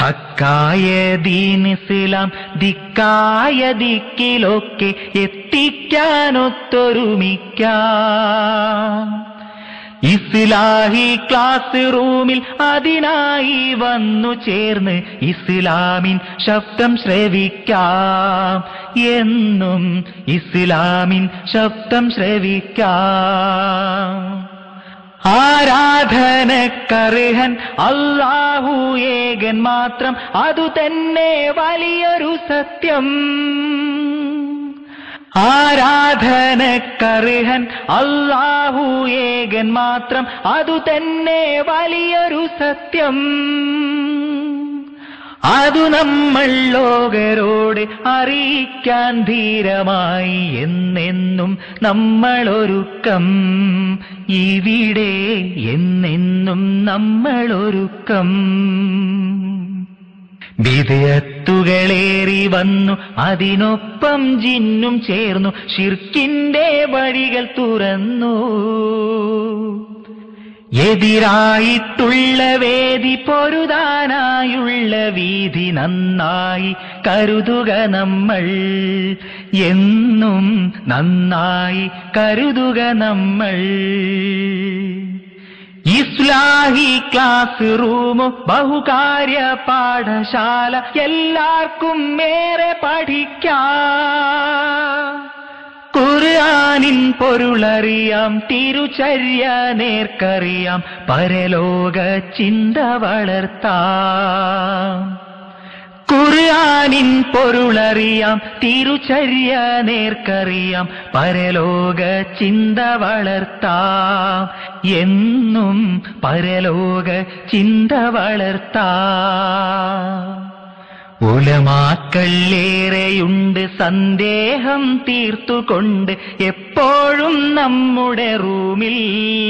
ഹക്കായ ദീൻ ഇസ്ലാം ദിക്കായ ദിക്കിലൊക്കെ എത്തിക്കാനൊത്തൊരുമിക്കാം ഇസ്ലാഹി class റൂമിൽ അതിനായി വന്നു ചേർന്ന് ഇസ്ലാമിൻ ശബ്ദം ശ്രവിക്കാം എന്നും ഇസ്ലാമിൻ ശബ്ദം ശ്രവിക്കാം ആരാധനക്കർഹൻ അല്ലാഹു ഏകൻ മാത്രം അതു തന്നെ വലിയൊരു സത്യം ആരാധനക്കർഹൻ അല്ലാഹു ഏകൻ മാത്രം അതു തന്നെ വലിയൊരു സത്യം അതു നമ്മൾ ലോകരോട് അറിയിക്കാൻ ധീരമായി എന്നെന്നും നമ്മളൊരുക്കം ഇവിടെ എന്നെന്നും നമ്മളൊരുക്കം വിധേയത്തുകളേറി വന്നു അതിനൊപ്പം ജിന്നും ചേർന്നു ഷിർക്കിന്റെ വഴികൾ തുറന്നു എതിരായിട്ടുള്ള വേദി പൊരുതാനായുള്ള വീതി നന്നായി കരുതുക നമ്മൾ എന്നും നന്നായി കരുതുക നമ്മൾ ഇസ്ലാഹി ക്ലാസ് റൂം ബഹുകാര്യ പാഠശാല എല്ലാവർക്കും ഏറെ പഠിക്കാം ഖുർആനിൻ പൊരുളറിയാം തിരുചര്യ നേർക്കറിയാം പരലോക ചിന്ത വളർത്താം ഖുർആനിൻ പൊരുളറിയാം തിരുചര്യ നേർക്കറിയാം പരലോക ചിന്ത വളർത്താം എന്നും പരലോക ചിന്ത വളർത്താം ഉലമാക്കളേറെയുണ്ട് സന്ദേഹം തീർത്തുകൊണ്ട് എപ്പോഴും നമ്മുടെ റൂമിൽ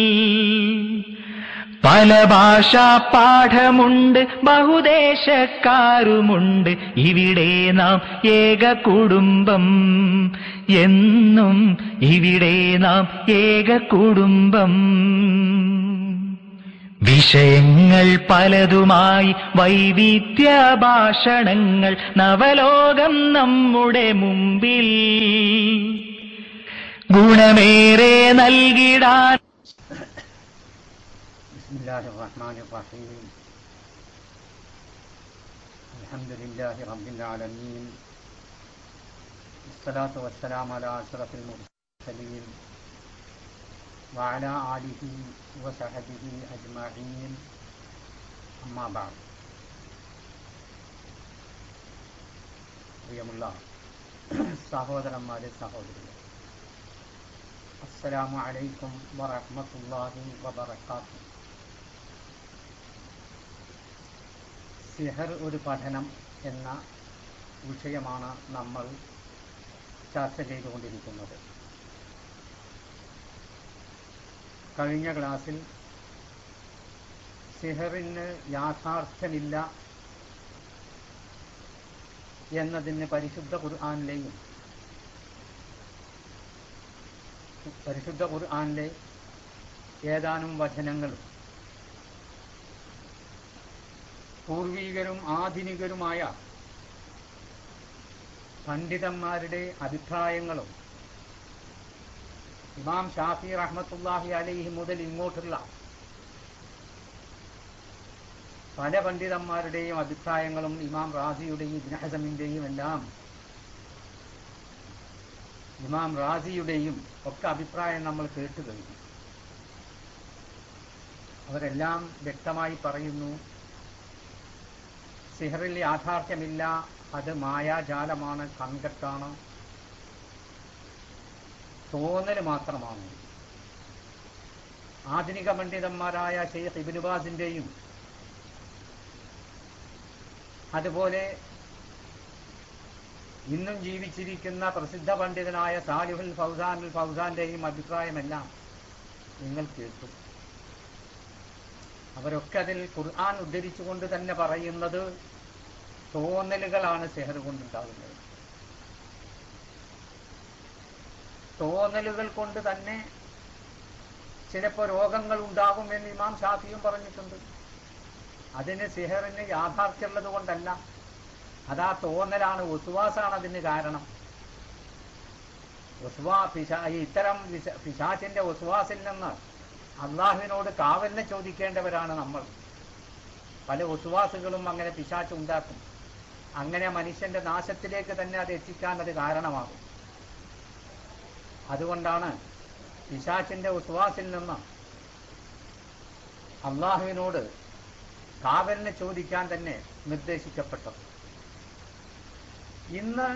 പല ഭാഷാ പാഠമുണ്ട് ബഹുദേശക്കാരുമുണ്ട് ഇവിടെ നാം ഏക കുടുംബം എന്നും ഇവിടെ നാം ഏക കുടുംബം വിഷയങ്ങൾ പലതുമായി വൈവിധ്യ ഭാഷണങ്ങൾ നവലോകം നമ്മുടെ മുമ്പിൽ ഗുണമേറെ നൽകിടാൻ بسم الله الرحمن الرحيم الحمد لله رب العالمين الصلاة والسلام على أشرف المرسلين وعلى آله وصحبه أجمعين أما بعد പ്രിയമുള്ള സഹോദരന്മാരെ സഹോദരികൾ അസ്സലാമു അലൈക്കും വറഹ്മത്തുള്ളാഹി വബറകാതുഹു സിഹർ ഒരു പഠനം എന്ന വിഷയമാണ് നമ്മൾ ചർച്ച ചെയ്തുകൊണ്ടിരിക്കുന്നത് കഴിഞ്ഞ ക്ലാസ്സിൽ സിഹറിന് യാഥാർത്ഥ്യമില്ല എന്നതിന് പരിശുദ്ധ ഖുർആാനിലെയും പരിശുദ്ധ ഖുർആാനിലെ ഏതാനും വചനങ്ങളും പൂർവീകരും ആധുനികരുമായ പണ്ഡിതന്മാരുടെ അഭിപ്രായങ്ങളും ഇമാം ഷാഫി റഹ്മത്തുല്ലാഹി അലൈഹി മുതൽ ഇങ്ങോട്ടുള്ള പല പണ്ഡിതന്മാരുടെയും അഭിപ്രായങ്ങളും ഇമാം റാസിയുടെയും ഇബ്നഹസമിന്റെയും എല്ലാം ഇമാം റാസിയുടെയും ഒക്കെ അഭിപ്രായം നമ്മൾ കേട്ടു കഴിഞ്ഞു അവരെല്ലാം വ്യക്തമായി പറയുന്നു സിഹറിൽ യാഥാർത്ഥ്യമില്ല അത് മായാജാലമാണ് കൺകെട്ടാണ് തോന്നൽ മാത്രമാണ് ആധുനിക പണ്ഡിതന്മാരായ ഷെയ്ഖ് ഇബിനുബാസിന്റെയും അതുപോലെ ഇന്നും ജീവിച്ചിരിക്കുന്ന പ്രസിദ്ധ പണ്ഡിതനായ സാലിഹുൽ ഫൗസാനുൽ ഫൗസാന്റെയും അഭിപ്രായമെല്ലാം നിങ്ങൾ കേട്ടു അവരൊക്കെ അതിൽ ഖുർആൻ ഉദ്ധരിച്ചുകൊണ്ട് തന്നെ പറയുന്നത് തോന്നലുകളാണ് സെഹർ കൊണ്ടുണ്ടാകുന്നത് തോന്നലുകൾ കൊണ്ട് തന്നെ ചിലപ്പോൾ രോഗങ്ങൾ ഉണ്ടാകുമെന്ന് ഇമാം ഷാഫിയും പറഞ്ഞിട്ടുണ്ട് അതിന് സിഹറിന് യാഥാർത്ഥ്യമുള്ളത് കൊണ്ടല്ല അതാ തോന്നലാണ് ഉസ്വാസാണ് അതിന് കാരണം ഉസ്വാ പിശാ ഈ ഇത്തരം വിശ- പിശാചിന്റെ ഉസ്വാസിൽ നിന്ന് അള്ളാഹുവിനോട് കാവലിനെ ചോദിക്കേണ്ടവരാണ് നമ്മൾ പല ഉസ്വാസുകളും അങ്ങനെ പിശാച്ച് ഉണ്ടാക്കും അങ്ങനെ മനുഷ്യന്റെ നാശത്തിലേക്ക് തന്നെ അത് എത്തിക്കാൻ അത് കാരണമാകും അതുകൊണ്ടാണ് പിശാച്ചിന്റെ ഉസ്വാസിൽ നിന്ന് അള്ളാഹുവിനോട് കാവലിനെ ചോദിക്കാൻ തന്നെ നിർദ്ദേശിക്കപ്പെട്ടത് ഇന്ന്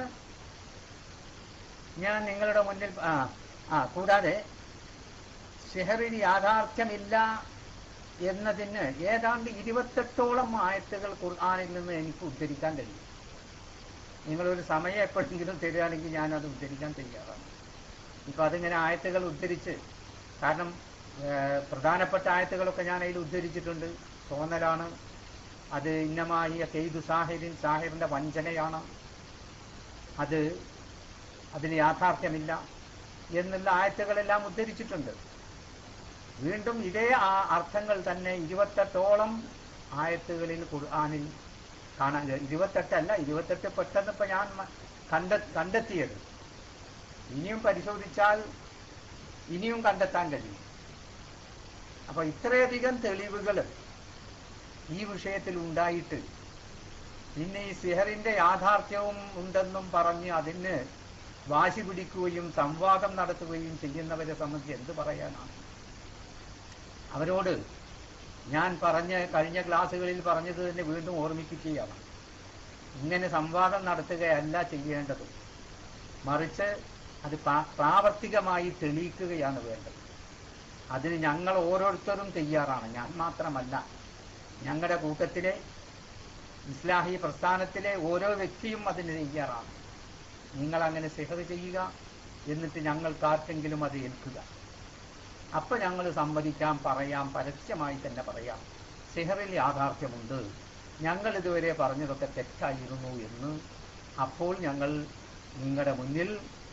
ഞാൻ നിങ്ങളുടെ മുന്നിൽ ആ ആ കൂടാതെ ഷെഹറിന് യാഥാർത്ഥ്യമില്ല എന്നതിന് ഏതാണ്ട് ഇരുപത്തെട്ടോളം ആയത്തുകൾ ഖുർആാനിൽ നിന്ന് എനിക്ക് ഉദ്ധരിക്കാൻ കഴിയും നിങ്ങളൊരു സമയം എപ്പോഴെങ്കിലും തരികയാണെങ്കിൽ ഞാനത് ഉദ്ധരിക്കാൻ തയ്യാറാണ് ഇപ്പം അതിങ്ങനെ ആയത്തുകൾ ഉദ്ധരിച്ച് കാരണം ഏഹ്, പ്രധാനപ്പെട്ട ആയത്തുകളൊക്കെ ഞാൻ അതിൽ ഉദ്ധരിച്ചിട്ടുണ്ട് തോന്നലാണ് അത് ഇന്നമായ കെയ്തു സാഹിറിൻ സാഹിറിന്റെ വഞ്ചനയാണ് അത് അതിന് യാഥാർത്ഥ്യമില്ല എന്നുള്ള ആയത്തുകളെല്ലാം ഉദ്ധരിച്ചിട്ടുണ്ട് വീണ്ടും ഇതേ ആ അർത്ഥങ്ങൾ തന്നെ ഇരുപത്തെട്ടോളം ആയത്തുകളിൽ ഖുർആാനിൽ കാണാൻ കഴിയും ഇരുപത്തെട്ടല്ല ഇരുപത്തെട്ട് പെട്ടെന്ന് ഇപ്പൊ ഞാൻ മ- കണ്ട കണ്ടെത്തിയത് ഇനിയും പരിശോധിച്ചാൽ ഇനിയും കണ്ടെത്താൻ കഴിയും അപ്പൊ ഇത്രയധികം തെളിവുകൾ ഈ വിഷയത്തിൽ ഉണ്ടായിട്ട് പിന്നെ ഈ സിഹറിന്റെ യാഥാർത്ഥ്യവും ഉണ്ടെന്നും പറഞ്ഞ് അതിന് വാശി പിടിക്കുകയും സംവാദം നടത്തുകയും ചെയ്യുന്നവരെ സംബന്ധിച്ച് എന്ത് പറയാനാണ് അവരോട് ഞാൻ പറഞ്ഞ കഴിഞ്ഞ ക്ലാസ്സുകളിൽ പറഞ്ഞത് തന്നെ വീണ്ടും ഓർമ്മിപ്പിക്കുകയാണ് ഇങ്ങനെ സംവാദം നടത്തുകയല്ല ചെയ്യേണ്ടത് മറിച്ച് അത് പ്രാ- പ്രാവർത്തികമായി തെളിയിക്കുകയാണ് വേണ്ടത് അതിന് ഞങ്ങൾ ഓരോരുത്തരും തയ്യാറാണ് ഞാൻ മാത്രമല്ല ഞങ്ങളുടെ കൂട്ടത്തിലെ ഇസ്ലാഹി പ്രസ്ഥാനത്തിലെ ഓരോ വ്യക്തിയും അതിന് തയ്യാറാണ് നിങ്ങൾ അങ്ങനെ സിഹർ ചെയ്യുക എന്നിട്ട് ഞങ്ങൾക്കാർക്കെങ്കിലും അത് ഏൽക്കുക അപ്പൊ ഞങ്ങൾ സമ്മതിക്കാം പറയാം പരസ്യമായി തന്നെ പറയാം സിഹറിൽ യാഥാർത്ഥ്യമുണ്ട് ഞങ്ങൾ ഇതുവരെ പറഞ്ഞതൊക്കെ തെറ്റായിരുന്നു എന്ന് അപ്പോൾ ഞങ്ങൾ നിങ്ങളുടെ മുന്നിൽ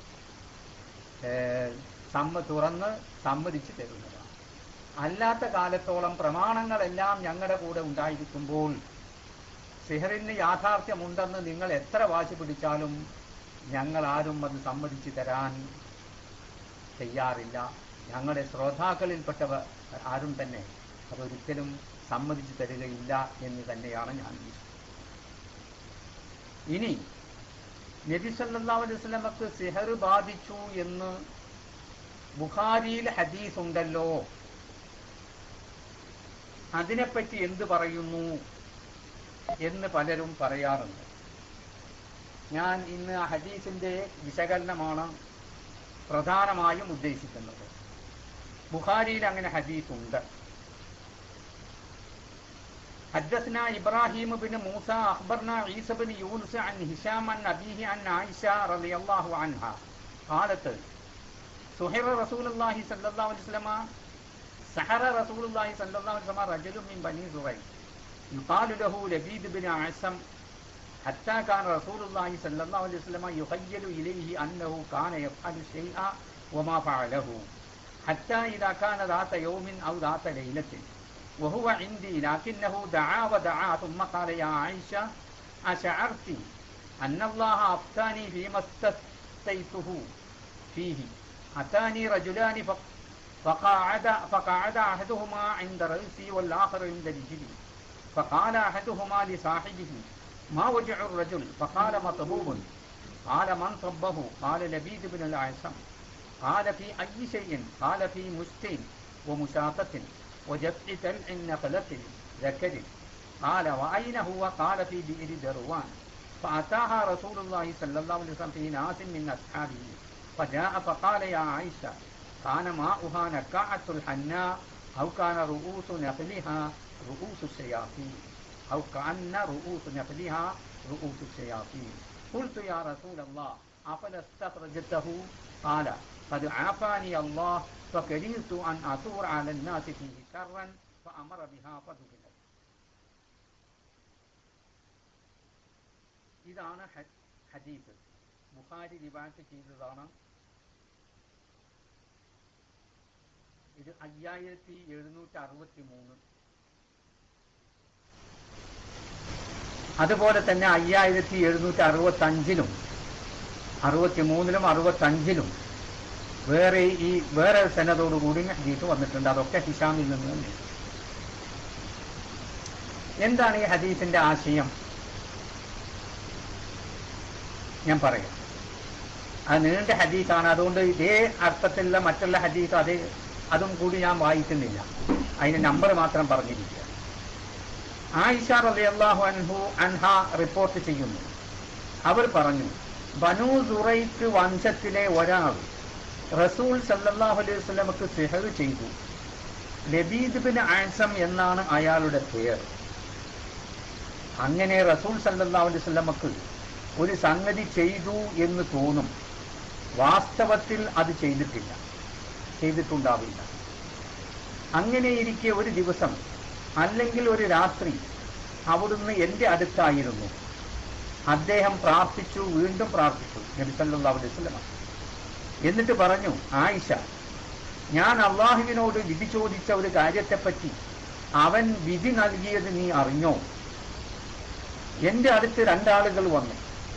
ഏഹ്, സമ്മ തുറന്ന് സമ്മതിച്ചു തരുന്നതാണ് അല്ലാത്ത കാലത്തോളം പ്രമാണങ്ങളെല്ലാം ഞങ്ങളുടെ കൂടെ ഉണ്ടായിരിക്കുമ്പോൾ സിഹറിന് യാഥാർത്ഥ്യമുണ്ടെന്ന് നിങ്ങൾ എത്ര വാശി പിടിച്ചാലും ഞങ്ങൾ ആരും അത് സമ്മതിച്ചു തരാൻ തയ്യാറില്ല ഞങ്ങളുടെ ശ്രോതാക്കളിൽപ്പെട്ടവ ആരും തന്നെ അതൊരിക്കലും സമ്മതിച്ചു തരികയില്ല എന്ന് തന്നെയാണ് ഞാൻ വിശ്വസിക്കുന്നത് ഇനി നബി സല്ലല്ലാഹു അലൈഹി വസല്ലമക്ക് സിഹർ ബാധിച്ചു എന്ന് ബുഖാരിയിൽ ഹദീസ് ഉണ്ടല്ലോ അതിനെപ്പറ്റി എന്ത് പറയുന്നു എന്ന് പലരും പറയാറുണ്ട് ഞാൻ ഇന്ന് ആ ഹദീസിന്റെ വിശകലനമാണ് പ്രധാനമായും ഉദ്ദേശിക്കുന്നത് ബുഖാരിയിൽ അങ്ങനെ ഹദീസ് ഉണ്ട് حدثنا إبراهيم بن موسى أخبرنا عيسى بن يونس عن هشام عن أبيه عن عائشة رضي الله عنها قالت سحر رسول الله صلى الله عليه وسلم سحر رسول الله صلى الله عليه وسلم رجل من بني زريق يقال له لبيد بن عاصم حتى كان رسول الله صلى الله عليه وسلم يخيل إليه أنه كان يفعل شيئا وما فعله حتى إذا كان ذات يوم أو ذات ليلة وهو عندي لكنه دعا ودعا ثم قال يا عائشة أشعرت أن الله أفتاني فيما استفتيته فيه أتاني رجلان فق- فقاعد فقاعد أحدهما عند رأسي والآخر عند رجلي فقال أحدهما لصاحبه ما وجع الرجل فقال مطبوب قال من صبه قال لبيد بن العاصم قال في أي شيء قال في مشت ومشاطة وجفع تلع نخلة ذكر قال وأين هو قال في بئر دروان فأتاها رسول الله صلى الله عليه وسلم في ناس من أصحابه فجاء فقال يا عائشة كان ماؤها نكاعة الحناء أو كان رؤوس نخلها رؤوس الشياطين أو كأن رؤوس نخلها رؤوس الشياطين قلت يا رسول الله أفلا استخرجته قال قد عافاني الله فكرهت أن أثور على الناس فيه شرا فأمر بها فدخلت ഇതാണ് ഹ- ഹദീസ് ബുഖാരി റിവാറ്റ് ചെയ്തതാണ് ഇത് അയ്യായിരത്തി എഴുന്നൂറ്റി അറുപത്തി മൂന്ന് അതുപോലെ തന്നെ അയ്യായിരത്തി എഴുന്നൂറ്റി അറുപത്തി അഞ്ചിലും അറുപത്തി മൂന്നിലും അറുപത്തി അഞ്ചിലും വേറെ ഈ വേറെ സനതോടുകൂടി ഹദീസ് വന്നിട്ടുണ്ട് അതൊക്കെ ഹിഷാമിൽ നിന്ന് തന്നെ എന്താണ് ഈ ഹദീസിന്റെ ആശയം ഞാൻ പറയാം അത് നീണ്ട ഹദീസാണ് അതുകൊണ്ട് ഇതേ അർത്ഥത്തിലുള്ള മറ്റുള്ള ഹദീസ് അതേ അതും കൂടി ഞാൻ വായിക്കുന്നില്ല അതിന്റെ നമ്പർ മാത്രം പറഞ്ഞിരിക്കുക ആയിഷ റളിയല്ലാഹു അൻഹു അൻഹ റിപ്പോർട്ട് ചെയ്യുന്നു അവർ പറഞ്ഞു ബനു സുറൈക്ക് വംശത്തിലെ ഒരാൾ റസൂൽ സല്ലല്ലാഹു അലൈഹി വസല്ലമക്ക് സിഹർ ചെയ്തു ലബീദ് ബിൻ ആൻസം എന്നാണ് അയാളുടെ പേർ അങ്ങനെ റസൂൽ സല്ലല്ലാഹു അലൈഹി വസല്ലമക്ക് ഒരു സംഗതി ചെയ്തു എന്ന് തോന്നും വാസ്തവത്തിൽ അത് ചെയ്തിട്ടില്ല ചെയ്തിട്ടുണ്ടാവില്ല അങ്ങനെ ഇരിക്കെ ഒരു ദിവസം അല്ലെങ്കിൽ ഒരു രാത്രി അവിടുന്ന് എൻ്റെ അടുത്തായിരുന്നു അദ്ദേഹം പ്രാർത്ഥിച്ചു വീണ്ടും പ്രാർത്ഥിച്ചു നബി സല്ലല്ലാഹു അലൈഹി വസല്ലം എന്നിട്ട് പറഞ്ഞു ആയിഷ ഞാൻ അള്ളാഹുവിനോട് വിധി ചോദിച്ച ഒരു കാര്യത്തെപ്പറ്റി അവൻ വിധി നൽകിയത് നീ അറിഞ്ഞോ എൻ്റെ അടുത്ത് രണ്ടാളുകൾ വന്നു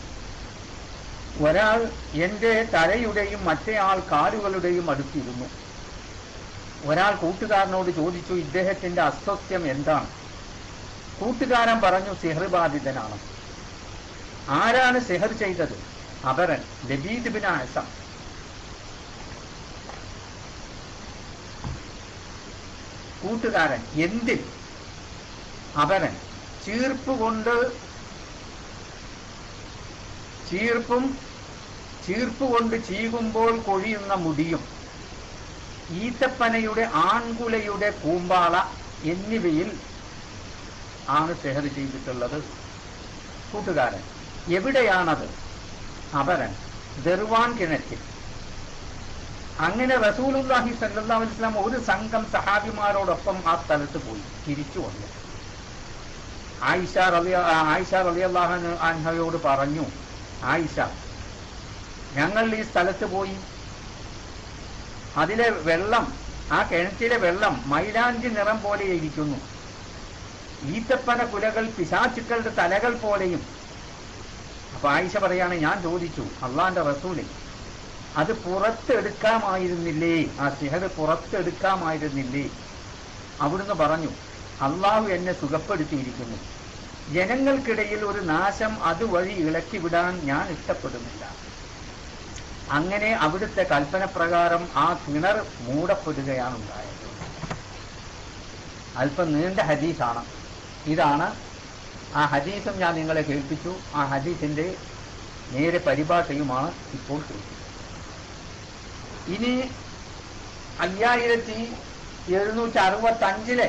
ഒരാൾ എൻ്റെ തലയുടെയും മറ്റേയാൾ കാലുകളുടെയും അടുത്തിരുന്നു ഒരാൾ കൂട്ടുകാരനോട് ചോദിച്ചു ഇദ്ദേഹത്തിന്റെ അസ്വസ്ഥ്യം എന്താണ് കൂട്ടുകാരൻ പറഞ്ഞു സിഹർ ബാധിതനാണ് ആരാണ് സിഹർ ചെയ്തത് അപരൻ ലബീദ് ബിൻ ആസം കൂട്ടുകാരൻ എന്തിൽ അപരൻ ചീർപ്പ് കൊണ്ട് ചീർപ്പും ചീർപ്പ് കൊണ്ട് ചീകുമ്പോൾ കൊഴിയുന്ന മുടിയും ഈത്തപ്പനയുടെ ആൺകുലയുടെ കൂമ്പാള എന്നിവയിൽ ആണ് സെഹർ ചെയ്തിട്ടുള്ളത് കൂട്ടുകാരൻ എവിടെയാണത് അപരൻ ദർവാൻ കിണറ്റിൽ അങ്ങനെ റസൂലുല്ലാഹി സല്ലല്ലാഹു അലൈഹി വസല്ലം ഒരു സംഘം സഹാബിമാരോടൊപ്പം ആ സ്ഥലത്ത് പോയി തിരിച്ചു വന്നു ആയിഷ റളിയ ആയിഷ റളിയല്ലാഹു അൻഹയോട് പറഞ്ഞു ആയിഷ ഞങ്ങൾ ഈ സ്ഥലത്ത് പോയി അതിലെ വെള്ളം ആ കിണറ്റിലെ വെള്ളം മൈലാഞ്ചി നിറം പോലെ ഇരിക്കുന്നു ഈത്തപ്പന കുലകൾ പിശാചുക്കളുടെ തലകൾ പോലെയും അപ്പൊ ആയിഷ പറയാണ് ഞാൻ ചോദിച്ചു അള്ളാന്റെ റസൂലെ അത് പുറത്തെടുക്കാമായിരുന്നില്ലേ ആ സിഹർ പുറത്തെടുക്കാമായിരുന്നില്ലേ അവിടുന്ന് പറഞ്ഞു അള്ളാഹു എന്നെ സുഖപ്പെടുത്തിയിരിക്കുന്നു ജനങ്ങൾക്കിടയിൽ ഒരു നാശം അതുവഴി ഇളക്കി വിടാൻ ഞാൻ ഇഷ്ടപ്പെടുന്നില്ല അങ്ങനെ അവിടുത്തെ കൽപ്പന പ്രകാരം ആ കിണർ മൂടപ്പെടുകയാണ് ഉണ്ടായത് അല്പം നീണ്ട ഹദീസാണ് ഇതാണ് ആ ഹദീസും ഞാൻ നിങ്ങളെ കേൾപ്പിച്ചു ആ ഹദീസിന്റെ നേരെ പരിഭാഷയുമാണ് ഇപ്പോൾ കേൾപ്പിച്ചത് ഇനി അയ്യായിരത്തി എഴുന്നൂറ്റി അറുപത്തി അഞ്ചിലെ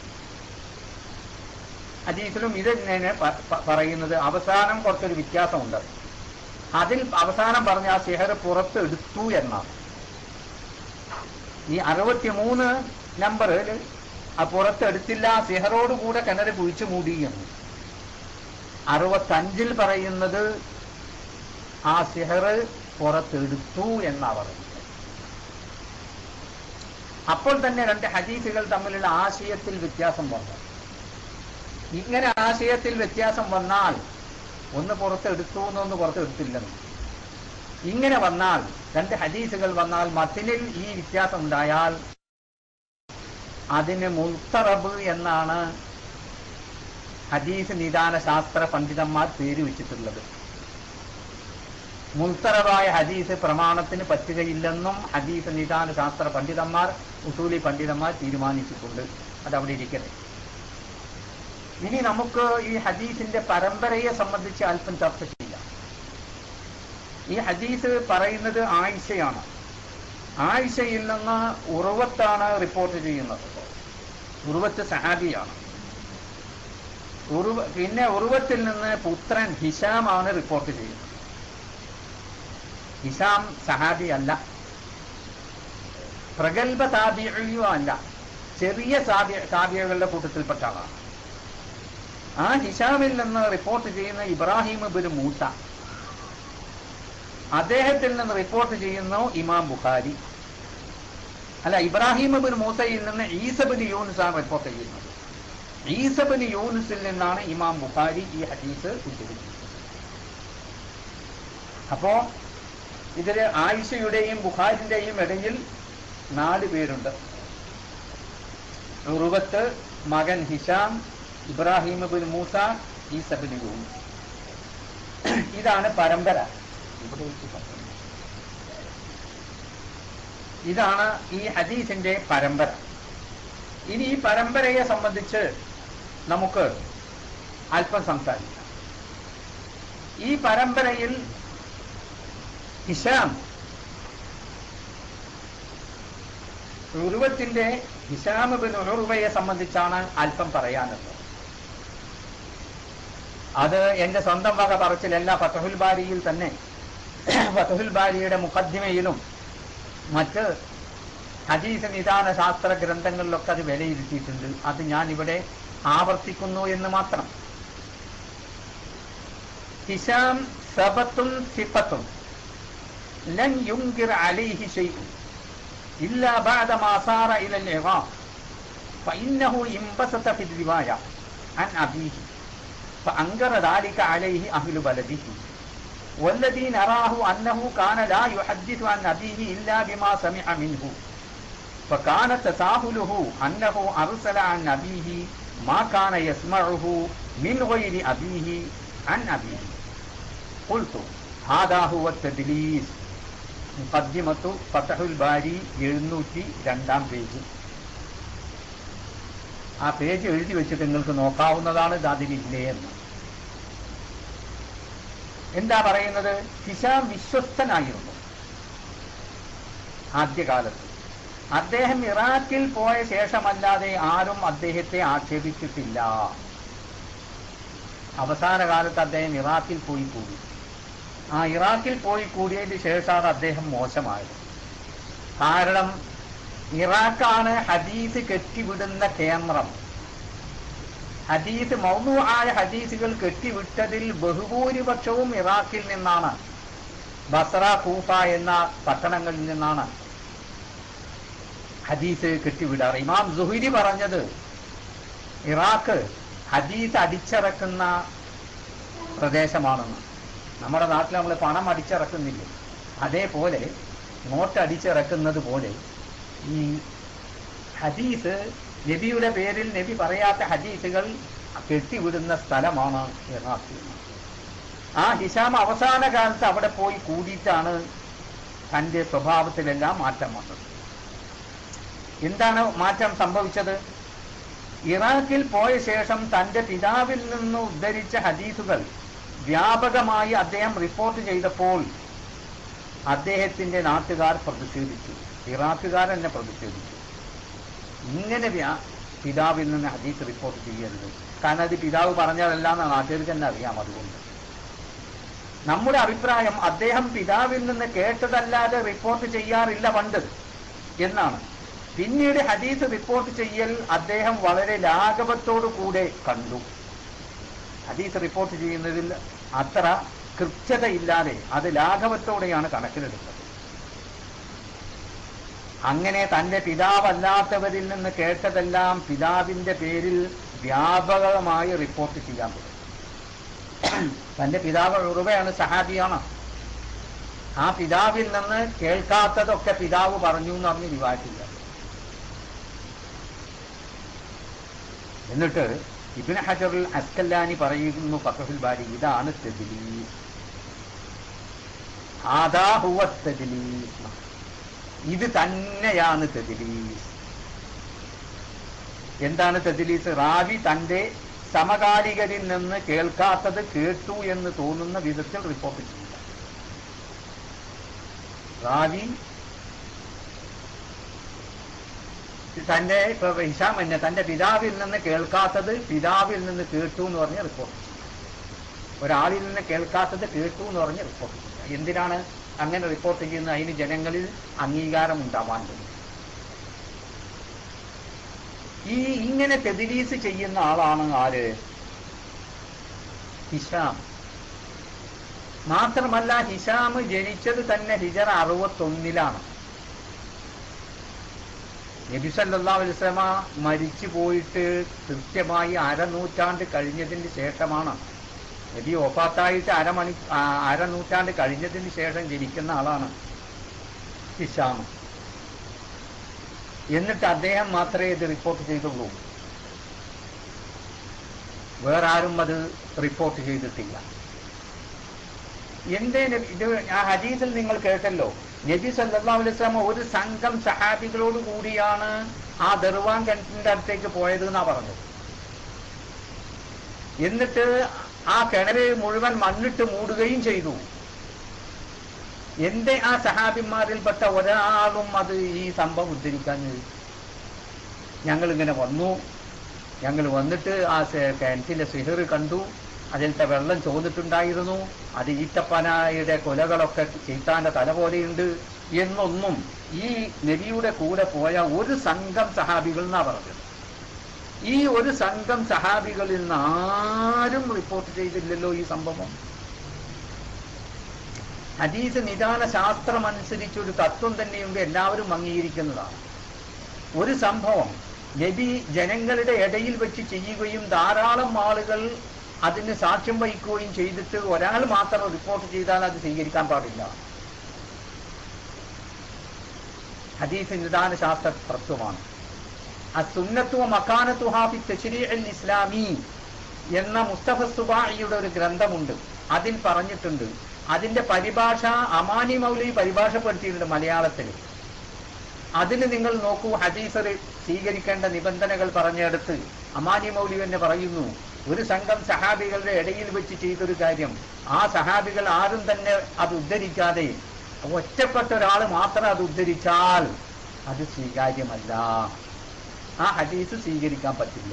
ഹദീസിലും ഇത് തന്നെ പ- പ- പറയുന്നത് അവസാനം കുറച്ചൊരു വ്യത്യാസമുണ്ട് അതിൽ അവസാനം പറഞ്ഞ ആ സിഹർ പുറത്ത് എടുത്തു എന്നാണ് ഈ അറുപത്തിമൂന്ന് നമ്പറിൽ ആ പുറത്തെടുത്തില്ല ആ സിഹറോട് കൂടെ കിണറ് കുഴിച്ചു മൂടി എന്ന് അറുപത്തഞ്ചിൽ പറയുന്നത് ആ സിഹർ പുറത്തെടുത്തു എന്നാ പറയുന്നത് അപ്പോൾ തന്നെ രണ്ട് ഹദീസുകൾ തമ്മിലുള്ള ആശയത്തിൽ വ്യത്യാസം വന്നു ഇങ്ങനെ ആശയത്തിൽ വ്യത്യാസം വന്നാൽ ഒന്ന് പുറത്തെടുത്തു എന്നൊന്ന് പുറത്തെടുത്തില്ലെന്ന് ഇങ്ങനെ വന്നാൽ രണ്ട് ഹദീസുകൾ വന്നാൽ മത്തിനിൽ ഈ വ്യത്യാസം ഉണ്ടായാൽ അതിന് മുൽത്തറബ് എന്നാണ് ഹദീസ് നിദാന ശാസ്ത്ര പണ്ഡിതന്മാർ പേര് വെച്ചിട്ടുള്ളത് മുൽത്തറബായ ഹദീസ് പ്രമാണത്തിന് പറ്റുകയില്ലെന്നും ഹദീസ് നിദാന ശാസ്ത്ര പണ്ഡിതന്മാർ ഉസൂലി പണ്ഡിതന്മാർ തീരുമാനിച്ചിട്ടുണ്ട് അതവിടെ ഇരിക്കട്ടെ ഇനി നമുക്ക് ഈ ഹദീസിന്റെ പരമ്പരയെ സംബന്ധിച്ച് അല്പം ചർച്ച ചെയ്യാം ഈ ഹദീസ് പറയുന്നത് ആയിഷയാണ് ആയിഷയിൽ നിന്ന് ഉറവത്താണ് റിപ്പോർട്ട് ചെയ്യുന്നത് ഉറുവത്ത് സഹാബിയാണ് ഉറുവ പിന്നെ ഉറുവത്തിൽ നിന്ന് പുത്രൻ ഹിഷാമാണ് റിപ്പോർട്ട് ചെയ്യുന്നത് ഹിഷാം സഹാബി അല്ല പ്രഗത്ഭ താബിയോ അല്ല ചെറിയ സാബിയ താബിയകളുടെ കൂട്ടത്തിൽപ്പെട്ട ആളാണ് ആ ഹിഷാമിൽ നിന്ന് റിപ്പോർട്ട് ചെയ്യുന്ന ഇബ്രാഹിം ബിൻ മൂസ അദ്ദേഹത്തിൽ നിന്ന് റിപ്പോർട്ട് ചെയ്യുന്നു ഇമാം ബുഖാരി അല്ല ഇബ്രാഹിം ബിൻ മൂസയിൽ നിന്ന് ഈസബിൻ യൂനുസാണ് റിപ്പോർട്ട് ചെയ്യുന്നത് ഈസബിന് യൂനുസിൽ നിന്നാണ് ഇമാം ബുഖാരി ഈ ഹദീസ് ഉദ്ധരിച്ചത് അപ്പോ ഇതില് ആയിഷയുടെയും ബുഖാരിന്റെയും ഇടയിൽ നാല് പേരുണ്ട് ഉറുവത്ത് മകൻ Hisham Ibrahim bin Musa Isa bin Yunus ഇതാണ് പരമ്പര ഇവിടെ വെച്ച് പറഞ്ഞു. ഇതാണ് ഈ ഹദീസിന്റെ പരമ്പര ഇനി ഈ പരമ്പരയെ സംബന്ധിച്ച് നമുക്ക് അല്പം സംസാരിക്കാം ഈ പരമ്പരയിൽ ഹിഷാം ഉറുവത്തിന്റെ ഹിഷാം ബിൻ ഉറുവയെ സംബന്ധിച്ചാണ് അല്പം പറയാനുള്ളത് അത് എന്റെ സ്വന്തം വക പറച്ചിലല്ല ഫതഹുൽ ബാരിയിൽ തന്നെ ഫതഹുൽ ബാരിയുടെ മുഖദ്ദിമയിലും മറ്റ് ഹദീസ് നിദാന ശാസ്ത്ര ഗ്രന്ഥങ്ങളിലൊക്കെ അത് വിലയിരുത്തിയിട്ടുണ്ട് അത് ഞാൻ ഇവിടെ ആവർത്തിക്കുന്നു എന്ന് മാത്രം ഹിഷാം സബത്തും സിഫത്തും ലൻ യുങ്കിർ അലൈഹി ഷൈഉൻ إلا بعد ما صار إلى العراق فإنه انبسط في الرواية عن أبيه فأنكر ذلك عليه أهل بلده والذي نراه أنه كان لا يحدث عن أبيه إلا بما سمع منه فكان تساهله أنه أرسل عن أبيه ما كان يسمعه من غير أبيه عن أبيه قلت هذا هو التدليس മുഖദ്ദിമത്തു ഫതഹുൽ ബാരി എഴുന്നൂറ്റി രണ്ടാം പേജ് ആ പേജ് എഴുതി വെച്ചിട്ട് നിങ്ങൾക്ക് നോക്കാവുന്നതാണ് ഇത് അതിലില്ലേ എന്ന് എന്താ പറയുന്നത് ഹിഷാം വിശ്വസ്തനായിരുന്നു ആദ്യകാലത്ത് അദ്ദേഹം ഇറാഖിൽ പോയ ശേഷമല്ലാതെ ആരും അദ്ദേഹത്തെ ആക്ഷേപിച്ചിട്ടില്ല അവസാന കാലത്ത് അദ്ദേഹം ഇറാഖിൽ പോയി കൂടി ആ ഇറാഖിൽ പോയി കൂടിയതിന് ശേഷമാണ് അദ്ദേഹം മോശമായത് കാരണം ഇറാഖാണ് ഹദീസ് കെട്ടിവിടുന്ന കേന്ദ്രം ഹദീസ് മൗനൂആയ ഹദീസുകൾ കെട്ടിവിട്ടതിൽ ബഹുഭൂരിപക്ഷവും ഇറാഖിൽ നിന്നാണ് ബസറ കൂഫ എന്ന പട്ടണങ്ങളിൽ നിന്നാണ് ഹദീസ് കെട്ടിവിടാറ് ഇമാം സുഹുരി പറഞ്ഞത് ഇറാഖ് ഹദീസ് അടിച്ചിറക്കുന്ന പ്രദേശമാണെന്ന് നമ്മുടെ നാട്ടിൽ നമ്മൾ പണം അടിച്ചിറക്കുന്നില്ലേ അതേപോലെ നോട്ട് അടിച്ചിറക്കുന്നത് പോലെ ഈ ഹദീസ് നബിയുടെ പേരിൽ നബി പറയാത്ത ഹദീസുകൾ കെട്ടിവിടുന്ന സ്ഥലമാണ് ഇറാഖ് ആ ഹിഷാം അവസാന കാലത്ത് അവിടെ പോയി കൂടിയിട്ടാണ് തന്റെ സ്വഭാവത്തിലെല്ലാം മാറ്റം വന്നത് എന്താണ് മാറ്റം സംഭവിച്ചത് ഇറാഖിൽ പോയ ശേഷം തന്റെ പിതാവിൽ നിന്ന് ഉദ്ധരിച്ച ഹദീസുകൾ വ്യാപകമായി അദ്ദേഹം റിപ്പോർട്ട് ചെയ്തപ്പോൾ അദ്ദേഹത്തിന്റെ നാട്ടുകാർ പ്രതിഷേധിച്ചു ഇറാഖുകാർ തന്നെ പ്രതിഷേധിച്ചു ഇങ്ങനെ വ്യാ പിതാവിൽ നിന്ന് ഹദീസ് റിപ്പോർട്ട് ചെയ്യരുത് കാരണം അത് പിതാവ് പറഞ്ഞതല്ല എന്ന് നാട്ടുകാർക്ക് തന്നെ അറിയാം അതുകൊണ്ട് നമ്മുടെ അഭിപ്രായം അദ്ദേഹം പിതാവിൽ നിന്ന് കേട്ടതല്ലാതെ റിപ്പോർട്ട് ചെയ്യാറില്ല പണ്ട് എന്നാണ് പിന്നീട് ഹദീസ് റിപ്പോർട്ട് ചെയ്യൽ അദ്ദേഹം വളരെ ലാഘവത്തോടു കൂടെ കണ്ടു ഹദീസ് റിപ്പോർട്ട് ചെയ്യുന്നതിൽ അത്ര കൃത്യതയില്ലാതെ അത് ലാഘവത്തോടെയാണ് കണക്കിലെടുത്തത് അങ്ങനെ തന്റെ പിതാവല്ലാത്തവരിൽ നിന്ന് കേട്ടതെല്ലാം പിതാവിന്റെ പേരിൽ വ്യാപകമായി റിപ്പോർട്ട് ചെയ്യാൻ തുടങ്ങി തന്റെ പിതാവ് ഉറുവയാണ് സഹാബിയാണ് ആ പിതാവിൽ നിന്ന് കേൾക്കാത്തതൊക്കെ പിതാവ് പറഞ്ഞു എന്ന് പറഞ്ഞ് വിവാഹിച്ചില്ല എന്നിട്ട് ഇബിന് ഹജറുൽ അസ്കല്ലാനി പറയുന്നു ഫഖഹുൽ ബാരി ഇതാണ് തെദിലീസ് ആദാ ഹുവ തെദിലീസ് ഇത് തന്നെയാണ് തെദിലീസ് എന്താണ് തെദിലീസ് റാവി തന്റെ സമകാലികരിൽ നിന്ന് കേൾക്കാത്തത് കേട്ടു എന്ന് തോന്നുന്ന വിധത്തിൽ റിപ്പോർട്ട് ചെയ്യില്ല റാവി തന്റെ ഇപ്പൊ ഹിഷാം തന്നെ തന്റെ പിതാവിൽ നിന്ന് കേൾക്കാത്തത് പിതാവിൽ നിന്ന് കേട്ടു എന്ന് പറഞ്ഞ് റിപ്പോർട്ട് ചെയ്യും ഒരാളിൽ നിന്ന് കേൾക്കാത്തത് കേട്ടു എന്ന് പറഞ്ഞ് റിപ്പോർട്ട് ചെയ്യുക എന്തിനാണ് അങ്ങനെ റിപ്പോർട്ട് ചെയ്യുന്ന അതിന് ജനങ്ങളിൽ അംഗീകാരം ഉണ്ടാവാൻ വേണ്ടി ഈ ഇങ്ങനെ തെദിലീസ് ചെയ്യുന്ന ആളാണ് ആര് ഹിഷാം മാത്രമല്ല ഹിഷാം ജനിച്ചത് തന്നെ ഹിജറ അറുപത്തൊന്നിലാണ് നബി സല്ലല്ലാഹു അലൈഹി വസല്ലമ മരിച്ചു പോയിട്ട് കൃത്യമായി അരനൂറ്റാണ്ട് കഴിഞ്ഞതിന് ശേഷമാണ് നബി ഒഫാത്തായിട്ട് അരമണി ആ, അരനൂറ്റാണ്ട് കഴിഞ്ഞതിന് ശേഷം ജനിക്കുന്ന ആളാണ് ഹിഷാം എന്നിട്ട് അദ്ദേഹം മാത്രമേ ഇത് റിപ്പോർട്ട് ചെയ്തുള്ളൂ വേറെ ആരും അത് റിപ്പോർട്ട് ചെയ്തിട്ടില്ല എന്തേ നബി- ഇത് ആ ഹദീസിൽ നിങ്ങൾ കേട്ടല്ലോ നബി സല്ലല്ലാഹു അലൈഹി വസല്ലം ഒരു സംഘം സഹാബികളോട് കൂടിയാണ് ആ ദർവാൻ കിണറ്റിന്റെ അടുത്തേക്ക് പോയത് എന്നാ പറഞ്ഞത് എന്നിട്ട് ആ കിണറ് മുഴുവൻ മണ്ണിട്ട് മൂടുകയും ചെയ്തു എന്റെ ആ സഹാബിമാരിൽപ്പെട്ട ഒരാളും അത് ഈ സംഭവം ഉദ്ധരിക്കാൻ ഞങ്ങൾ ഇങ്ങനെ വന്നു ഞങ്ങൾ വന്നിട്ട് ആ സെ- കിണറ്റിലെ സിഹർ കണ്ടു അതിലത്തെ വെള്ളം ചോദിട്ടുണ്ടായിരുന്നു അത് ഈത്തപ്പനായുടെ കൊലകളൊക്കെ ചീത്താന്റെ തല പോലെയുണ്ട് എന്നൊന്നും ഈ നബിയുടെ കൂടെ പോയ ഒരു സംഘം സഹാബികൾ എന്നാ പറഞ്ഞത് ഈ ഒരു സംഘം സഹാബികളിൽ നിന്ന് ആരും റിപ്പോർട്ട് ചെയ്തില്ലല്ലോ ഈ സംഭവം ഹദീസ് നിദാന ശാസ്ത്രം അനുസരിച്ച് ഒരു തത്വം തന്നെയുണ്ട് എല്ലാവരും അംഗീകരിക്കുന്നതാണ് ഒരു സംഭവം നബി ജനങ്ങളുടെ ഇടയിൽ വെച്ച് ചെയ്യുകയും ധാരാളം ആളുകൾ അതിന് സാക്ഷ്യം വഹിക്കുകയും ചെയ്തിട്ട് ഒരാൾ മാത്രം റിപ്പോർട്ട് ചെയ്താൽ അത് സ്വീകരിക്കാൻ പാടില്ല ഹദീസ് നിദാന ശാസ്ത്ര തത്വമാണ് അസുന്നത്വ മക്കാനത്തു ഹാഫി തശ്രീഅൽ ഇസ്ലാമി എന്ന മുസ്തഫ സുബായിയുടെ ഒരു ഗ്രന്ഥമുണ്ട് അതിൽ പറഞ്ഞിട്ടുണ്ട് അതിന്റെ പരിഭാഷ അമാനി മൗലി പരിഭാഷപ്പെടുത്തിയിട്ടുണ്ട് മലയാളത്തിൽ അതിന് നിങ്ങൾ നോക്കൂ ഹദീസർ സ്വീകരിക്കേണ്ട നിബന്ധനകൾ പറഞ്ഞെടുത്ത് അമാനി മൗലി തന്നെ പറയുന്നു ഒരു സംഘം സഹാബികളുടെ ഇടയിൽ വെച്ച് ചെയ്തൊരു കാര്യം ആ സഹാബികൾ ആരും തന്നെ അത് ഉദ്ധരിക്കാതെ ഒറ്റപ്പെട്ട ഒരാൾ മാത്രം അത് ഉദ്ധരിച്ചാൽ അത് സ്വീകാര്യമല്ല ആ ഹദീസ് സ്വീകരിക്കാൻ പറ്റില്ല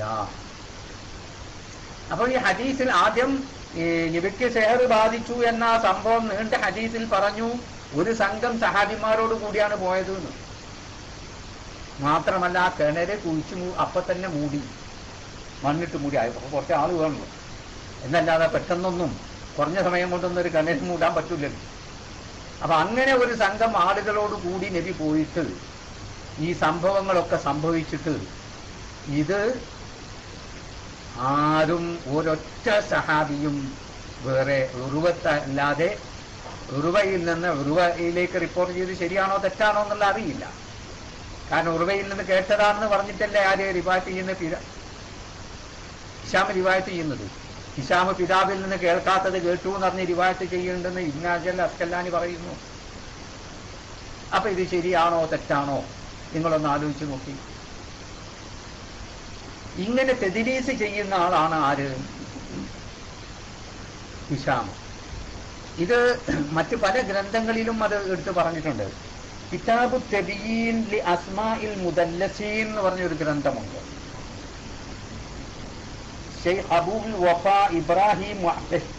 അപ്പോൾ ഈ ഹദീസിൽ ആദ്യം ഈ നബിക്ക് സെഹർ ബാധിച്ചു എന്ന ആ സംഭവം നീണ്ട ഹദീസിൽ പറഞ്ഞു ഒരു സംഘം സഹാബിമാരോട് കൂടിയാണ് പോയത് എന്ന് മാത്രമല്ല ആ കിണര് കുഴിച്ചു മൂ- അപ്പൊ തന്നെ മൂടി മണ്ണിട്ട് മൂടി ആയപ്പോ കുറച്ച് ആൾ വേണല്ലോ എന്നല്ലാതെ പെട്ടെന്നൊന്നും കുറഞ്ഞ സമയം കൊണ്ടൊന്നും ഒരു കിണര് മൂടാൻ പറ്റൂലല്ലോ അപ്പൊ അങ്ങനെ ഒരു സംഘം ആളുകളോട് കൂടി നബി പോയിട്ട് ഈ സംഭവങ്ങളൊക്കെ സംഭവിച്ചിട്ട് ഇത് ആരും ഒരൊറ്റ സഹാബിയും വേറെ ഉറുവത്തല്ലാതെ ഉറുവയിൽ നിന്ന് ഉറുവയിലേക്ക് റിപ്പോർട്ട് ചെയ്ത് ശരിയാണോ തെറ്റാണോ എന്നുള്ള അറിയില്ല കാരണം ഉറുവയിൽ നിന്ന് കേട്ടതാണെന്ന് പറഞ്ഞിട്ടല്ലേ ആര് റിവായത്ത് ചെയ്യുന്ന പിത ഹിഷാം റിവായത്ത് ചെയ്യുന്നത് ഹിഷാം പിതാവിൽ നിന്ന് കേൾക്കാത്തത് കേട്ടു എന്ന് പറഞ്ഞ് റിവായത്ത് ചെയ്യുന്നുണ്ടെന്ന് ഇബ്നാജൽ അസ്കല്ലാനി പറയുന്നു അപ്പൊ ഇത് ശരിയാണോ തെറ്റാണോ നിങ്ങളൊന്ന് ആലോചിച്ച് നോക്കി ഇങ്ങനെ തെദിലീസ് ചെയ്യുന്ന ആളാണ് ആര് ഹിഷാം ഇത് മറ്റു പല ഗ്രന്ഥങ്ങളിലും അത് എടുത്തു പറഞ്ഞിട്ടുണ്ട് കിതാബു തെബീൻ ലി അസ്മാഇൽ മുദല്ലസീൻ എന്ന് പറഞ്ഞൊരു ഗ്രന്ഥമുണ്ട് ഷെയ്ഖ് അബൂൽ വഫ ഇബ്രാഹിം വഹ്ദ്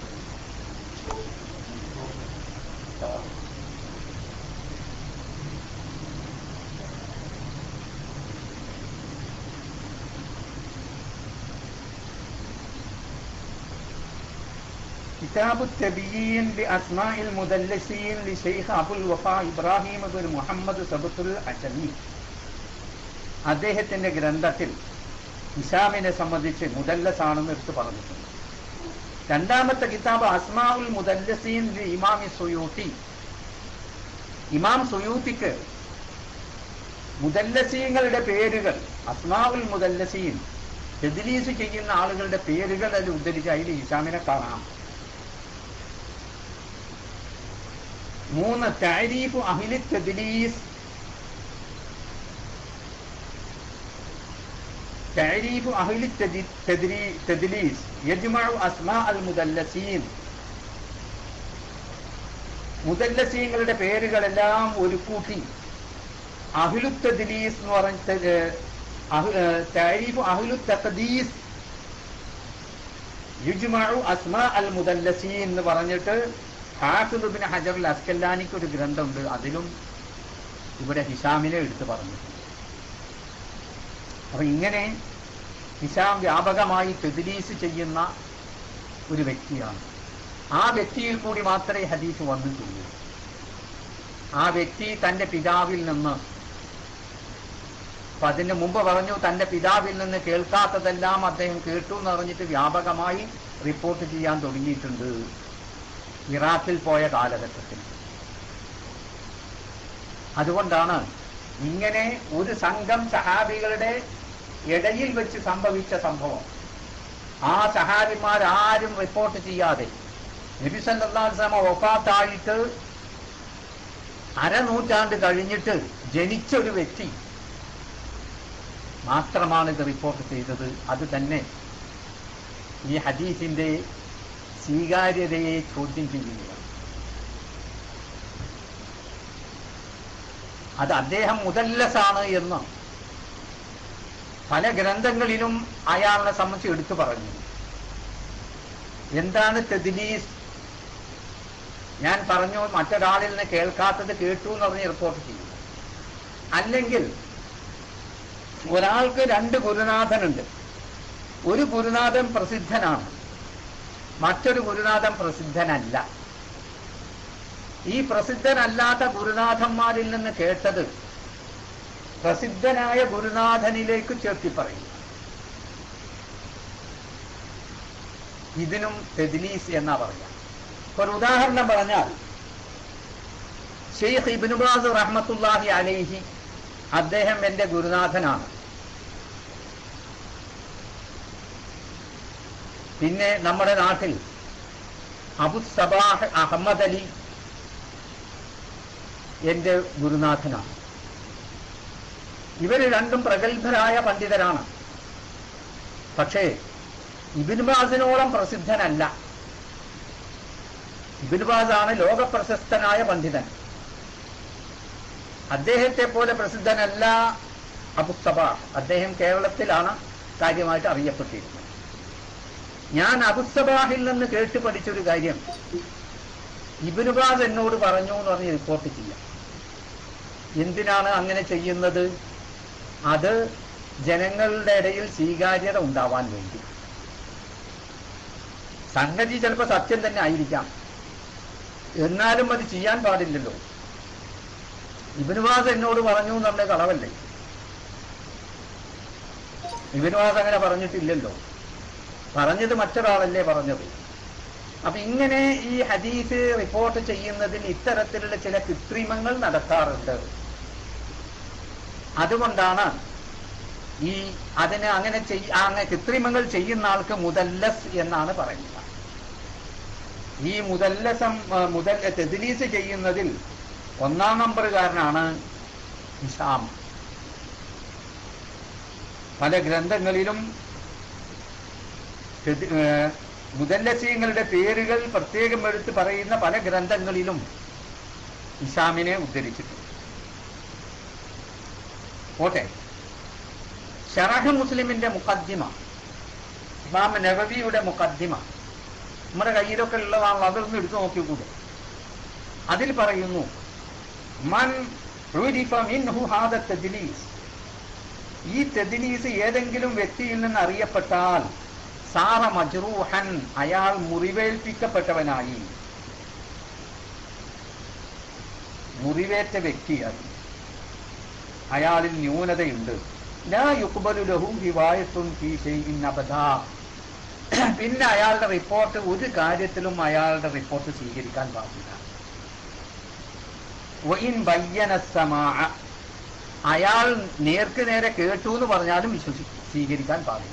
كتاب التبيين لأسماء المدلسين لشيخ أبو الوفاء إبراهيم بن മുഹമ്മദ് സബത്തുൽ അഷമി അദ്ദേഹത്തിന്റെ ഗ്രന്ഥത്തിൽ ഇഷാമിനെ സംബന്ധിച്ച് മുദല്ലസാണെന്ന് എടുത്ത് പറഞ്ഞിട്ടുണ്ട് രണ്ടാമത്തെ കിതാബ് അസ്മാഉൽ മുദല്ലസീൻ ലി ഇമാമി സുയൂത്തി ഇമാം സുയൂത്തിക്ക് മുദല്ലസീങ്ങളുടെ പേരുകൾ അസ്മാഉൽ മുദല്ലസീൻ തെദിലീസ് ചെയ്യുന്ന ആളുകളുടെ പേരുകൾ അതിൽ ഉദ്ധരിച്ച് അതിൽ ഇഷാമിനെ കാണാം മൂന്ന് താരീഫ് അഹിലി തെദിലീസ് تعريف أهل التد- التدري- التدليس يجمع أسماء المدلسين മുദല്ലസീങ്ങളുടെ പേരുകളെല്ലാം ഒരു കൂട്ടി അഹ്ലു തദ്ലീസ് എന്ന് പറഞ്ഞ താരീഫ് അഹ്ലു തഖദീസ് യുജ്മഉ അസ്മാ അൽ മുദല്ലസീൻ എന്ന് പറഞ്ഞിട്ട് ഹാഫിദ് ബിൻ ഹജർ അൽ അസ്കല്ലാനിക്ക് ഒരു ഗ്രന്ഥമുണ്ട് അതിലും ഇവിടെ ഹിഷാമിനെ എടുത്തു പറഞ്ഞിട്ടുണ്ട് അപ്പൊ ഇങ്ങനെ ഹിഷാം വ്യാപകമായി തെദിലീസ് ചെയ്യുന്ന ഒരു വ്യക്തിയാണ് ആ വ്യക്തിയിൽ കൂടി മാത്രമേ ഹദീസ് വന്നിട്ടുള്ളൂ ആ വ്യക്തി തന്റെ പിതാവിൽ നിന്ന് അപ്പൊ അതിന് മുമ്പ് പറഞ്ഞു തന്റെ പിതാവിൽ നിന്ന് കേൾക്കാത്തതെല്ലാം അദ്ദേഹം കേട്ടു എന്ന് പറഞ്ഞിട്ട് വ്യാപകമായി റിപ്പോർട്ട് ചെയ്യാൻ തുടങ്ങിയിട്ടുണ്ട് ഇറാഖിൽ പോയ കാലഘട്ടത്തിൽ അതുകൊണ്ടാണ് ഇങ്ങനെ ഒരു സംഘം സഹാബികളുടെ ഇടയിൽ വെച്ച് സംഭവിച്ച സംഭവം ആ സഹാബിമാരാരും റിപ്പോർട്ട് ചെയ്യാതെ നബി സല്ലല്ലാഹു അലൈഹി വസല്ലം വഫാത്തായിട്ട് അരനൂറ്റാണ്ട് കഴിഞ്ഞിട്ട് ജനിച്ച ഒരു വ്യക്തി മാത്രമാണ് ഇത് റിപ്പോർട്ട് ചെയ്തത് അത് തന്നെ ഈ ഹദീസിന്റെ സ്വീകാര്യതയെ ചോദ്യം ചെയ്യുകയാണ് അത് അദ്ദേഹം മുതല്ലസാണ് എന്ന് പല ഗ്രന്ഥങ്ങളിലും അയാളെ സംബന്ധിച്ച് എടുത്തു പറഞ്ഞു എന്താണ് തെദിലീസ് ഞാൻ പറഞ്ഞു മറ്റൊരാളിൽ നിന്ന് കേൾക്കാത്തത് കേട്ടു എന്ന് പറഞ്ഞ് റിപ്പോർട്ട് ചെയ്യുക അല്ലെങ്കിൽ ഒരാൾക്ക് രണ്ട് ഗുരുനാഥനുണ്ട് ഒരു ഗുരുനാഥൻ പ്രസിദ്ധനാണ് മറ്റൊരു ഗുരുനാഥൻ പ്രസിദ്ധനല്ല ഈ പ്രസിദ്ധനല്ലാത്ത ഗുരുനാഥന്മാരിൽ നിന്ന് കേട്ടത് പ്രസിദ്ധനായ ഗുരുനാഥനിലേക്ക് ചേർത്തി പറയും ഇതിനും തെദിലീസ് എന്നാ പറയാം ഒരു ഉദാഹരണം പറഞ്ഞാൽ ഷെയ്ഖ് ഇബിനുബാസ് റഹ്മത്തുല്ലാഹി അലൈഹി അദ്ദേഹം എന്റെ ഗുരുനാഥനാണ് പിന്നെ നമ്മുടെ നാട്ടിൽ അബു സബാഹ് അഹമ്മദ് അലി എന്റെ ഗുരുനാഥനാണ് ഇവർ രണ്ടും പ്രഗത്ഭരായ പണ്ഡിതരാണ് പക്ഷേ ഇബിൻബാസിനോളം പ്രസിദ്ധനല്ല ഇബിൻബാസാണ് ലോക പ്രശസ്തനായ പണ്ഡിതൻ അദ്ദേഹത്തെ പോലെ പ്രസിദ്ധനല്ല അബുസബ അദ്ദേഹം കേരളത്തിലാണ് കാര്യമായിട്ട് അറിയപ്പെട്ടിരുന്നത് ഞാൻ അബുസബാഹിൽ നിന്ന് കേട്ട് പഠിച്ചൊരു കാര്യം ഇബിനുബാസ് എന്നോട് പറഞ്ഞു എന്ന് പറഞ്ഞ് റിപ്പോർട്ട് ചെയ്യാം എന്തിനാണ് അങ്ങനെ ചെയ്യുന്നത് അത് ജനങ്ങളുടെ ഇടയിൽ സ്വീകാര്യത ഉണ്ടാവാൻ വേണ്ടി സംഗതി ചിലപ്പോൾ സത്യം തന്നെ ആയിരിക്കാം എന്നാലും അത് ചെയ്യാൻ പാടില്ലല്ലോ ഇബിനുവാസ് എന്നോട് പറഞ്ഞു നമ്മുടെ കളവല്ലേ ഇബിനുവാസ് അങ്ങനെ പറഞ്ഞിട്ടില്ലല്ലോ പറഞ്ഞത് മറ്റൊരാളല്ലേ പറഞ്ഞത് അപ്പൊ ഇങ്ങനെ ഈ ഹദീസ് റിപ്പോർട്ട് ചെയ്യുന്നതിൽ ഇത്തരത്തിലുള്ള ചില കൃത്രിമങ്ങൾ നടത്താറുണ്ട് അതുകൊണ്ടാണ് ഈ അതിന് അങ്ങനെ ചെയ്യ അങ്ങനെ കൃത്രിമങ്ങൾ ചെയ്യുന്ന ആൾക്ക് മുതല്ലസ് എന്നാണ് പറയുക ഈ മുതല്ലസം ആ, മുതൽ തെദിലീസ് ചെയ്യുന്നതിൽ ഒന്നാം നമ്പറുകാരനാണ് ഹിഷാം പല ഗ്രന്ഥങ്ങളിലും തെദ്- ഏ, മുതല്ലസീങ്ങളുടെ പേരുകൾ പ്രത്യേകം എടുത്ത് പറയുന്ന പല ഗ്രന്ഥങ്ങളിലും ഇഷാമിനെ ഉദ്ധരിച്ചിട്ടുണ്ട് പോട്ടെ ഷറഹ് മുസ്ലിമിന്റെ മുഖദ്ദിമ ഇമാം നബവിയുടെ മുഖദ്ദിമ നമ്മുടെ കയ്യിലൊക്കെ ഉള്ളതാണ് അതൊന്ന് എടുത്തു നോക്കിക്കൂടെ അതിൽ പറയുന്നു മൻ ഉരിഫ മിൻഹു ഹാദ തദ്ലീസ് ഈ തെദിലീസ് ഏതെങ്കിലും വ്യക്തിയിൽ നിന്ന് അറിയപ്പെട്ടാൽ സാറ മജ്റൂഹൻ അയാൾ മുറിവേൽപ്പിക്കപ്പെട്ടവനായി മുറിവേറ്റ വ്യക്തിയായി അയാളിൽ ന്യൂനതയുണ്ട് ലാ യുക്ബലു ലഹു ഹിവായത്തുൻ ഫീ ഷൈഇൻ അബദാ പിന്നെ അയാളുടെ റിപ്പോർട്ട് ഒരു കാര്യത്തിലും അയാളുടെ റിപ്പോർട്ട് സ്വീകരിക്കാൻ പാടില്ല വഇൻ ബയ്യന സമാഅ അയാൾ നേർക്ക് നേരെ കേട്ടു എന്ന് പറഞ്ഞാലും വിശ്വസി സ്വീകരിക്കാൻ പാടില്ല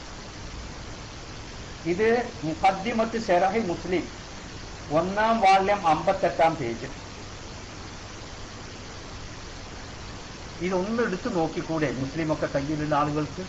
ഇത് മുഖദ്ദിമത്ത് ഷെറഹി മുസ്ലിം ഒന്നാം വാള്യം അമ്പത്തെട്ടാം പേജ് ഇതൊന്ന് എടുത്തു നോക്കിക്കൂടെ മുസ്ലിമൊക്കെ കയ്യിലുള്ള ആളുകൾക്ക്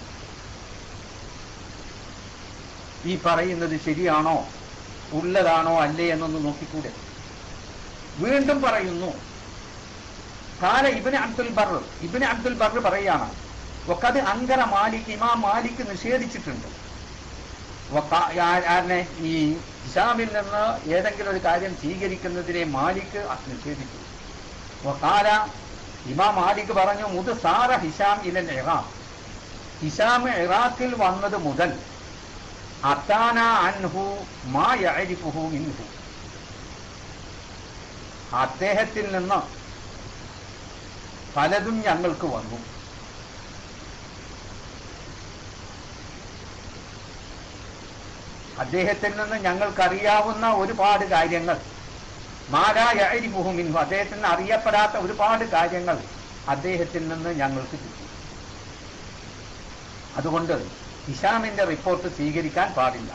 ഈ പറയുന്നത് ശരിയാണോ ഉള്ളതാണോ അല്ലേ എന്നൊന്ന് നോക്കിക്കൂടെ വീണ്ടും പറയുന്നു കാല ഇബിന് അബ്ദുൽ ബർ ഇബിന് അബ്ദുൽ ബർ പറയാണ് ഒക്കത് അങ്കര മാലിക് ഇമാം മാലിക് നിഷേധിച്ചിട്ടുണ്ട് വക്ക- ആ- ആരിനെ ഈ ഇഷാമിൽ നിന്ന് ഏതെങ്കിലും ഒരു കാര്യം സ്വീകരിക്കുന്നതിനെ മാലിക് നിഷേധിച്ചു വക്കാല ഇമാം മാലിക് പറഞ്ഞു മുത് സാറ ഹിഷാം ഇലൻ ഇറാഖ് ഹിഷാം ഇറാഖിൽ വന്നത് മുതൽ അത്താന അൻഹു മാ യഅരിഫുഹു മിൻഹു അദ്ദേഹത്തിൽ നിന്ന് പലതും ഞങ്ങൾക്ക് വന്നു അദ്ദേഹത്തിൽ നിന്ന് ഞങ്ങൾക്കറിയാവുന്ന ഒരുപാട് കാര്യങ്ങൾ മാലായിരിക്കും അദ്ദേഹത്തിൽ നിന്ന് അറിയപ്പെടാത്ത ഒരുപാട് കാര്യങ്ങൾ അദ്ദേഹത്തിൽ നിന്ന് ഞങ്ങൾക്ക് കിട്ടി അതുകൊണ്ട് ഹിഷാമിന്റെ റിപ്പോർട്ട് സ്വീകരിക്കാൻ പാടില്ല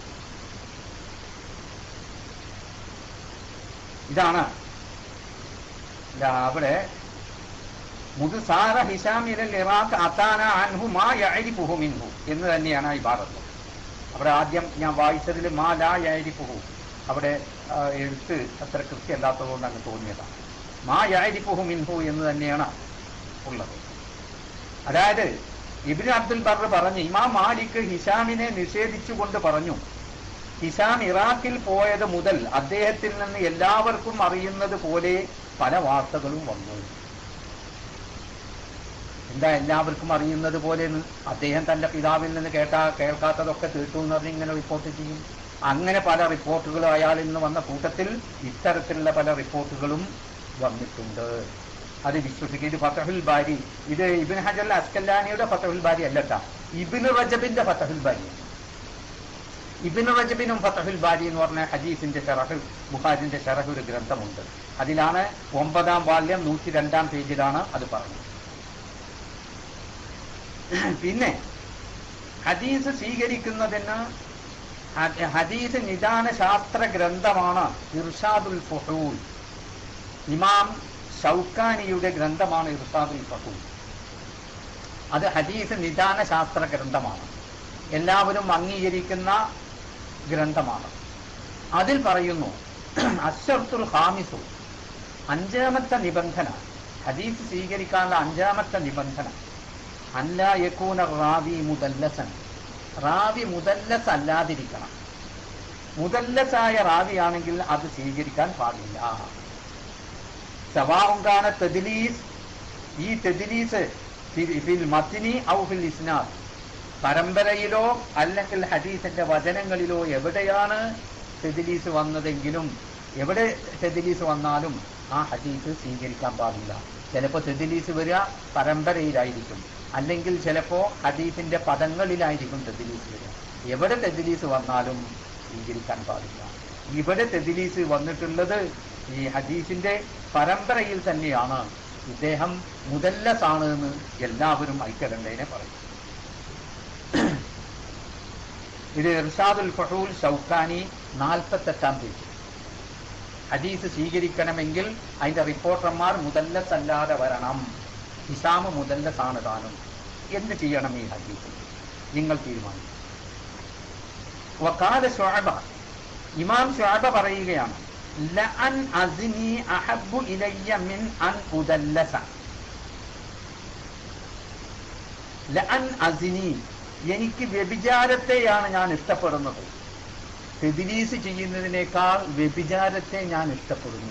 ഇതാണ് ഇതാ അവിടെ മുതുസാറ ഹിഷാമിരൽ ഇറാഖ് അത്താന അൻഹു മാ യഅരിഫുഹു മിൻഹു എന്ന് തന്നെയാണ് ഈ ഭാഗത്ത് അവിടെ ആദ്യം ഞാൻ വായിച്ചതിൽ മാ ലാ യഅരിഫുഹു അവിടെ ആ, എഴുത്ത് അത്ര കൃത്യമല്ലാത്തതുകൊണ്ട് അങ്ങ് തോന്നിയതാണ് മാ യഅരിഫുഹു മിൻഹു എന്ന് തന്നെയാണ് ഉള്ളത് അതായത് ഇബിൻ അബ്ദുൽ ബർ പറഞ്ഞു ഇമാം മാലിക് ഹിഷാമിനെ നിഷേധിച്ചുകൊണ്ട് പറഞ്ഞു ഹിഷാം ഇറാഖിൽ പോയത് മുതൽ അദ്ദേഹത്തിൽ നിന്ന് എല്ലാവർക്കും അറിയുന്നത് പോലെ പല വാർത്തകളും വന്നു എന്താ എല്ലാവർക്കും അറിയുന്നത് പോലെ എന്ന് അദ്ദേഹം തന്റെ പിതാവിൽ നിന്ന് കേട്ടാ കേൾക്കാത്തതൊക്കെ കേട്ടു എന്ന് പറഞ്ഞ് ഇങ്ങനെ റിപ്പോർട്ട് ചെയ്യും അങ്ങനെ പല റിപ്പോർട്ടുകളും അയാളിൽ നിന്ന് വന്ന കൂട്ടത്തിൽ ഇത്തരത്തിലുള്ള പല റിപ്പോർട്ടുകളും വന്നിട്ടുണ്ട് അത് വിശ്വസിക്കുക ഇത് ഫതഹുൽ ബാരി ഇത് ഇബിൻ ഹജൽ അസ്കല്ലാനിയുടെ ഫതഹുൽ ബാരി അല്ലട്ടാ ഇബിൻ റജബിന്റെ ഫതഹുൽ ബാരി ഇബിൻ റജബിനും ഫതഹുൽ ബാരി എന്ന് പറഞ്ഞ ഹദീസിന്റെ ഷറഹ് ബുഖാരിന്റെ ഷറഹ് ഒരു ഗ്രന്ഥമുണ്ട് അതിലാണ് ഒമ്പതാം വാല്യം നൂറ്റി രണ്ടാം പേജിലാണ് അത് പറഞ്ഞത് പിന്നെ ഹദീസ് സ്വീകരിക്കുന്നതിന് ഹ- ഹദീസ് നിദാന ശാസ്ത്ര ഗ്രന്ഥമാണ് ഇർഷാദുൽ ഫുഹൂൽ ഇമാം ഷൗക്കാനിയുടെ ഗ്രന്ഥമാണ് ഇർഷാദുൽ ഫഹൂൽ അത് ഹദീസ് നിദാന ശാസ്ത്ര ഗ്രന്ഥമാണ് എല്ലാവരും അംഗീകരിക്കുന്ന ഗ്രന്ഥമാണ് അതിൽ പറയുന്നു അഷർത്തുൽ ഹാമിസു അഞ്ചാമത്തെ നിബന്ധന ഹദീസ് സ്വീകരിക്കാനുള്ള അഞ്ചാമത്തെ നിബന്ധന അല്ല യക്കൂന റാവി മുദല്ലസൻ റാവി മുദല്ലസ് അല്ലാതിരിക്കണം മുദല്ലസായ റാവിയാണെങ്കിൽ അത് സ്വീകരിക്കാൻ പാടില്ല സവാവുങ്കാന തെദിലീസ് ഈ തെദിലീസ് ഫി- ഫിൽ മത്തിനി ഔ ഫിൽ ഇസ്നാദ് പരമ്പരയിലോ അല്ലെങ്കിൽ ഹദീസിന്റെ വചനങ്ങളിലോ എവിടെയാണ് തെദിലീസ് വന്നതെങ്കിലും എവിടെ തെദിലീസ് വന്നാലും ആ ഹദീസ് സ്വീകരിക്കാൻ പാടില്ല ചിലപ്പോൾ തെദിലീസ് വരിക പരമ്പരയിലായിരിക്കും അല്ലെങ്കിൽ ചിലപ്പോൾ ഹദീസിന്റെ പദങ്ങളിലായിരിക്കും തെദിലീസ് വരിക എവിടെ തെദിലീസ് വന്നാലും സ്വീകരിക്കാൻ പാടില്ല ഇവിടെ തെദിലീസ് വന്നിട്ടുള്ളത് ഈ ഹദീസിന്റെ പരമ്പരയിൽ തന്നെയാണ് ഇദ്ദേഹം മുതല്ലസാണ് എന്ന് എല്ലാവരും ഐക്യകണ്ഠേനെ പറയും ഇത് ഇർഷാദുൽ ഫഹൂൽ ഷൗക്കാനി നാൽപ്പത്തെട്ടാം പേജ് ഹദീസ് സ്വീകരിക്കണമെങ്കിൽ അതിന്റെ റിപ്പോർട്ടർമാർ മുതല്ലസ് അല്ലാതെ വരണം ഹിസാമ് മുതല്ലസാണ് താനും എന്ത് ചെയ്യണം ഈ ഹദീസ് നിങ്ങൾ തീരുമാനിക്കും വക്കാല ഷുഅബ ഇമാം ഷുഅബ പറയുകയാണ് ലഅൻ അസ്നി അഹബ്ബു ഇലയ്യ മിൻ അൻ ഉദല്ലസ ലഅൻ അസ്നി എനിക്ക് വ്യഭിചാരത്തെയാണ് ഞാൻ ഇഷ്ടപ്പെടുന്നത് തെദിലീസ് ചെയ്യുന്നതിനേക്കാൾ വ്യഭിചാരത്തെ ഞാൻ ഇഷ്ടപ്പെടുന്നു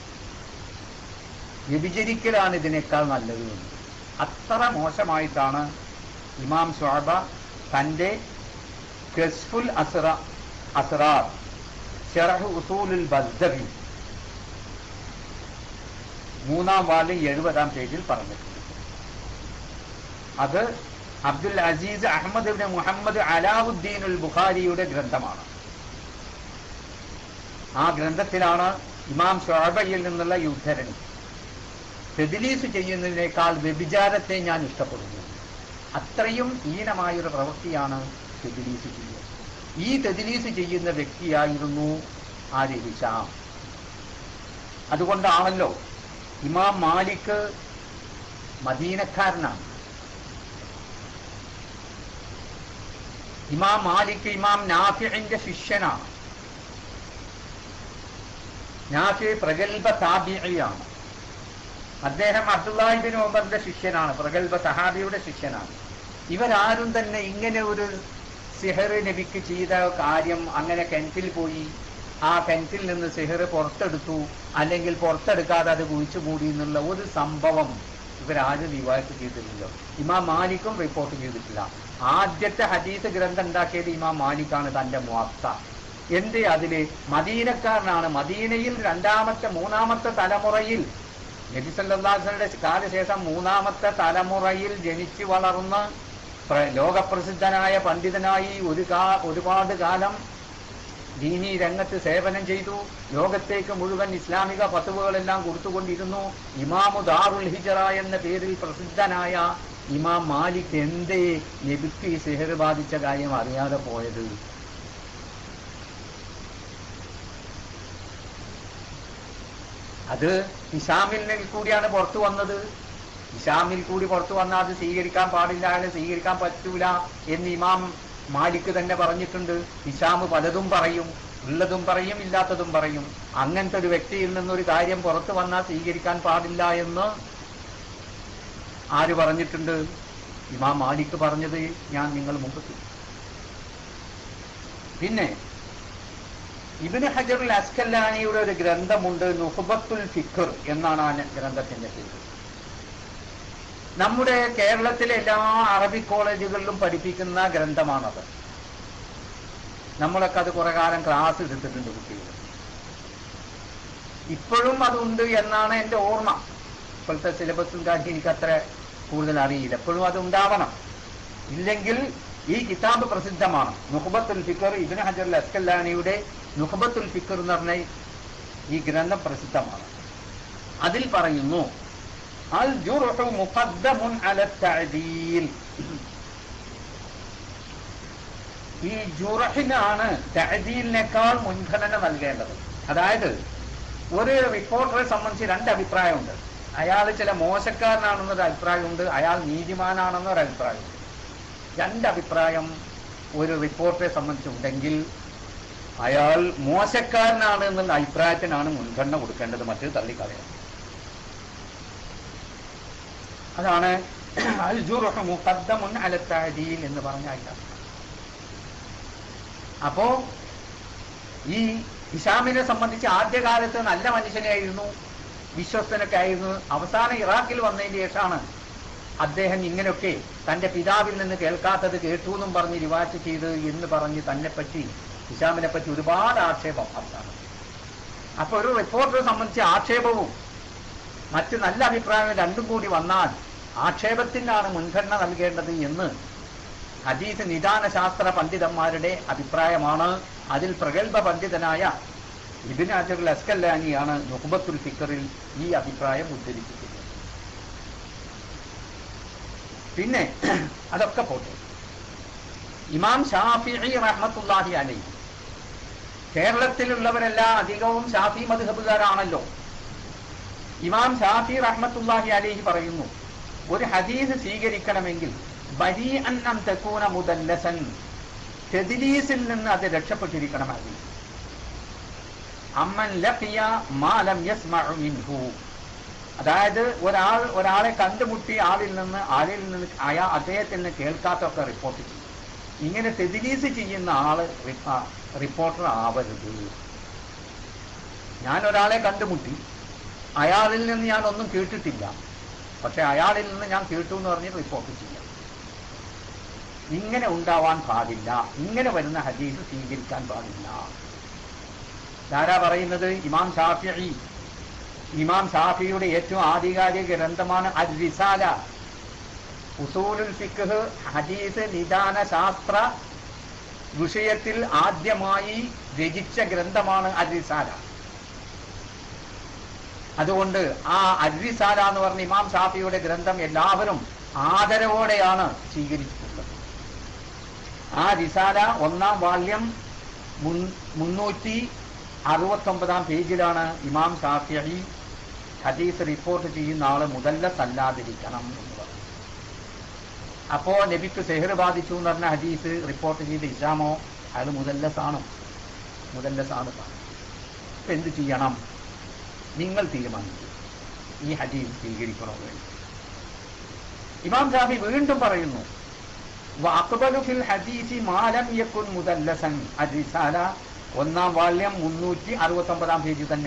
വ്യഭിചരിക്കലാണ് ഇതിനേക്കാൾ നല്ലത് എന്ന്. അത്ര മോശമായിട്ടാണ് ഇമാം ഷുഅബ തന്റെ കസ്ഫുൽ അസ്റ അസ്റാർ ഷറഹ് ഉസൂലുൽ ബസ്ദബി മൂന്നാം വാർഡിൽ എഴുപതാം പേജിൽ പറഞ്ഞിട്ടുണ്ട് അത് അബ്ദുൽ അസീസ് അഹമ്മദ് ഇബ്നു മുഹമ്മദ് അലാവുദ്ദീനുൽ ബുഖാരിയുടെ ഗ്രന്ഥമാണ് ആ ഗ്രന്ഥത്തിലാണ് ഇമാം ഷോബയിൽ നിന്നുള്ള ഈ ഉദ്ധരണി തെദിലീസ് ചെയ്യുന്നതിനേക്കാൾ വ്യഭിചാരത്തെ ഞാൻ ഇഷ്ടപ്പെടുന്നു അത്രയും ഹീനമായൊരു പ്രവൃത്തിയാണ് തെദിലീസ് ചെയ്യുക ഈ തെദിലീസ് ചെയ്യുന്ന വ്യക്തിയായിരുന്നു ആര് ഹിഷാം അതുകൊണ്ടാണല്ലോ ഇമാം മാലിക് മദീനക്കാരനാണ് ഇമാം മാലിക് ഇമാം നാഫിന്റെ ശിഷ്യനാണ് നാഫി പ്രഗത്ഭ താബിയാണ് അദ്ദേഹം അബ്ദുല്ലാഹിബിൻ ഉമറിന്റെ ശിഷ്യനാണ് പ്രഗത്ഭ സഹാബിയുടെ ശിഷ്യനാണ് ഇവരാരും തന്നെ ഇങ്ങനെ ഒരു സിഹർ നബിക്ക് ചെയ്ത കാര്യം അങ്ങനെ കിണറ്റിൽ പോയി ആ കിണറ്റിൽ നിന്ന് സിഹർ പുറത്തെടുത്തു അല്ലെങ്കിൽ പുറത്തെടുക്കാതെ അത് കുഴിച്ചു മൂടി എന്നുള്ള ഒരു സംഭവം ഇവരാരും റിവായത്ത് ചെയ്തിട്ടില്ലല്ലോ ഇമാം മാലിക്കും റിപ്പോർട്ട് ചെയ്തിട്ടില്ല ആദ്യത്തെ ഹദീസ് ഗ്രന്ഥം ഉണ്ടാക്കിയത് ഇമാം മാലിക്കാണ് തന്റെ മുഅത്ത എന്തേ അതില് മദീനക്കാരനാണ് മദീനയിൽ രണ്ടാമത്തെ മൂന്നാമത്തെ തലമുറയിൽ നബി സല്ലല്ലാഹുടെ കാലശേഷം മൂന്നാമത്തെ തലമുറയിൽ ജനിച്ചു വളർന്ന് പ്ര- ലോകപ്രസിദ്ധനായ പണ്ഡിതനായി ഒരു കാ ഒരുപാട് കാലം ദീനി രംഗത്ത് സേവനം ചെയ്തു ലോകത്തേക്ക് മുഴുവൻ ഇസ്ലാമിക പത്തുവകളെല്ലാം കൊടുത്തുകൊണ്ടിരുന്നു ഇമാമു ദാറുൽ ഹിജറ എന്ന പേരിൽ പ്രസിദ്ധനായ ഇമാം മാലിക് എന്തേ നബിക്ക് ഈ സിഹർ ബാധിച്ച കാര്യം അറിയാതെ പോയത് അത് ഇഷാമിൽ കൂടിയാണ് പുറത്തു വന്നത് ഇഷാമിൽ കൂടി പുറത്തു വന്നാൽ അത് സ്വീകരിക്കാൻ പാടില്ല അയാളെ സ്വീകരിക്കാൻ പറ്റൂല എന്ന് ഇമാം മാലിക് തന്നെ പറഞ്ഞിട്ടുണ്ട് ഇഷാമ് പലതും പറയും ഉള്ളതും പറയും ഇല്ലാത്തതും പറയും അങ്ങനത്തെ ഒരു വ്യക്തിയിൽ നിന്നൊരു കാര്യം പുറത്തു വന്നാൽ സ്വീകരിക്കാൻ പാടില്ല എന്ന് ആര് പറഞ്ഞിട്ടുണ്ട് ഇമാം മാലിക് പറഞ്ഞത് ഞാൻ നിങ്ങൾ മുമ്പ് പിന്നെ ഇബിന് ഹജറുൽ അസ്കല്ലാനിയുടെ ഒരു ഗ്രന്ഥമുണ്ട് നുഹബത്തുൽ ഫിഖർ എന്നാണ് ആ ഗ്രന്ഥത്തിന്റെ പേര് നമ്മുടെ കേരളത്തിലെ എല്ലാ അറബി കോളേജുകളിലും പഠിപ്പിക്കുന്ന ഗ്രന്ഥമാണത് നമ്മളൊക്കെ അത് കുറെ കാലം ക്ലാസ് എടുത്തിട്ടുണ്ട് കുട്ടികൾ ഇപ്പോഴും അതുണ്ട് എന്നാണ് എൻ്റെ ഓർമ്മ ഇപ്പോഴത്തെ സിലബസും കാര്യം എനിക്ക് അത്ര കൂടുതൽ അറിയില്ല എപ്പോഴും അത് ഉണ്ടാവണം ഇല്ലെങ്കിൽ ഈ കിതാബ് പ്രസിദ്ധമാണ് നുഹബത്തുൽ ഫിക്കർ ഇബിൻ ഹജർ അസ്കല്ലാനിയുടെ നുഹബത്തുൽ ഫിക്കർ എന്ന് പറഞ്ഞ ഈ ഗ്രന്ഥം പ്രസിദ്ധമാണ് അതിൽ പറയുന്നു അൽ ജുർഹു മുഖദ്ദമുൻ അല തഅദീൽ ഈ ജുറഹിനാണ് തഅദീലിനേക്കാൾ മുൻഗണന നൽകേണ്ടത് അതായത് ഒരു റിപ്പോർട്ടറെ സംബന്ധിച്ച് രണ്ട് അഭിപ്രായമുണ്ട് അയാൾ ചില മോശക്കാരനാണെന്നൊരു അഭിപ്രായമുണ്ട് അയാൾ നീതിമാനാണെന്നൊരു അഭിപ്രായമുണ്ട് രണ്ട് അഭിപ്രായം ഒരു റിപ്പോർട്ടറെ സംബന്ധിച്ചുണ്ടെങ്കിൽ അയാൾ മോശക്കാരനാണ് എന്നുള്ള അഭിപ്രായത്തിനാണ് മുൻഗണന കൊടുക്കേണ്ടത് മറ്റു തള്ളിക്കളയാം അതാണ് അൽ ജുർഹു മുഖദ്ദമുൻ അല തഅദീൽ എന്ന് പറഞ്ഞ അതിന്റെ അപ്പോ ഈ ഹിഷാമിനെ സംബന്ധിച്ച് ആദ്യകാലത്ത് നല്ല മനുഷ്യനായിരുന്നു വിശ്വസ്തനൊക്കെ ആയിരുന്നു അവസാനം ഇറാഖിൽ വന്നതിന് ശേഷമാണ് അദ്ദേഹം ഇങ്ങനെയൊക്കെ തന്റെ പിതാവിൽ നിന്ന് കേൾക്കാത്തത് കേട്ടു എന്നും പറഞ്ഞ് റിവാറ്റ് ചെയ്ത് എന്ന് പറഞ്ഞ് തന്നെ പറ്റി ഹിഷാമിനെ പറ്റി ഒരുപാട് ആക്ഷേപം അവസാനം അപ്പൊ ഒരു റിപ്പോർട്ടറെ സംബന്ധിച്ച് ആക്ഷേപവും മറ്റ് നല്ല അഭിപ്രായം രണ്ടും കൂടി വന്നാൽ ആക്ഷേപത്തിനാണ് മുൻഗണന നൽകേണ്ടത് എന്ന് ഹദീസ് നിദാന ശാസ്ത്ര പണ്ഡിതന്മാരുടെ അഭിപ്രായമാണ് അതിൽ പ്രഗത്ഭ പണ്ഡിതനായ ഇബിൻ അജറുൽ അസ്കല്ലാനിയാണ് നുഹബത്തുൽ ഫിക്കറിൽ ഈ അഭിപ്രായം ഉദ്ധരിച്ചിട്ടുള്ളത് പിന്നെ അതൊക്കെ പോട്ടെ ഇമാം ഷാഫി റഹ്മത്തുല്ലാഹി അലൈ കേരളത്തിലുള്ളവരെല്ലാം അധികവും ഷാഫി മധുഹബുകാരാണല്ലോ ഇമാം ഷാഫി റഹ്മത്തുല്ലാഹി അലൈഹി പറയുന്നു ഒരു ഹദീസ് സ്വീകരിക്കണമെങ്കിൽ ബരി അന്നം തെക്കൂന മുദല്ലസൻ തെദിലീസിൽ നിന്ന് അത് രക്ഷപ്പെട്ടിരിക്കണം ഹദീസ് അമ്മൻ ലഖിയ മാലം യസ്മഉ മിൻഹു അതായത് ഒരാൾ ഒരാളെ കണ്ടുമുട്ടി ആളിൽ നിന്ന് ആളിൽ നിന്ന് അയാ അദ്ദേഹത്തിൽ നിന്ന് കേൾക്കാത്തൊക്കെ റിപ്പോർട്ട് ചെയ്യും ഇങ്ങനെ തെദിലീസ് ചെയ്യുന്ന ആള് റിപ്പോർട്ടർ ആവരുത് ഞാൻ ഒരാളെ കണ്ടുമുട്ടി അയാളിൽ നിന്ന് ഞാൻ ഒന്നും കേട്ടിട്ടില്ല പക്ഷെ അയാളിൽ നിന്ന് ഞാൻ കേട്ടു എന്ന് പറഞ്ഞ് റിപ്പോർട്ട് ചെയ്യാം ഇങ്ങനെ ഉണ്ടാവാൻ പാടില്ല ഇങ്ങനെ വരുന്ന ഹദീസ് സ്വീകരിക്കാൻ പാടില്ല ധാരാ പറയുന്നത് ഇമാം ഷാഫി ഇമാം ഷാഫിയുടെ ഏറ്റവും ആധികാരിക ഗ്രന്ഥമാണ് അൽ റിസാല ഉസൂലുൽ ഫിഖ് ഹദീസ് നിദാന ശാസ്ത്ര വിഷയത്തിൽ ആദ്യമായി രചിച്ച ഗ്രന്ഥമാണ് അൽ റിസാല അതുകൊണ്ട് ആ അരിസാല എന്ന് പറഞ്ഞ ഇമാം ഷാഫിയുടെ ഗ്രന്ഥം എല്ലാവരും ആദരവോടെയാണ് സ്വീകരിച്ചിട്ടുള്ളത് ആ റിസാല ഒന്നാം വാള്യം മുന്നൂറ്റി അറുപത്തൊമ്പതാം പേജിലാണ് ഇമാം ഷാഫി ഹദീസ് റിപ്പോർട്ട് ചെയ്യുന്ന ആള് മുതല്ലസ് അല്ലാതിരിക്കണം എന്ന് പറഞ്ഞു അപ്പോ നബിക്ക് സെഹർ ബാധിച്ചു എന്ന് പറഞ്ഞ ഹദീസ് റിപ്പോർട്ട് ചെയ്ത് ഇസ്ലാമോ അയാൾ മുതല്ലസാണ് മുതല്ലസാണ് ഇപ്പൊ എന്ത് ചെയ്യണം നിങ്ങൾ തീരുമാനിച്ചു ഈ ഹദീസ് സ്വീകരിക്കണോ വേണ്ടി ഇമാം ഷാഫി വീണ്ടും പറയുന്നു വഅഖ്ബലു ഫിൽ ഹദീസി മാലം യക്കുൻ മുദല്ലസൻ അരിസാല ഒന്നാം വാള്യം മുന്നൂറ്റി അറുപത്തി ഒമ്പതാം പേജ് തന്നെ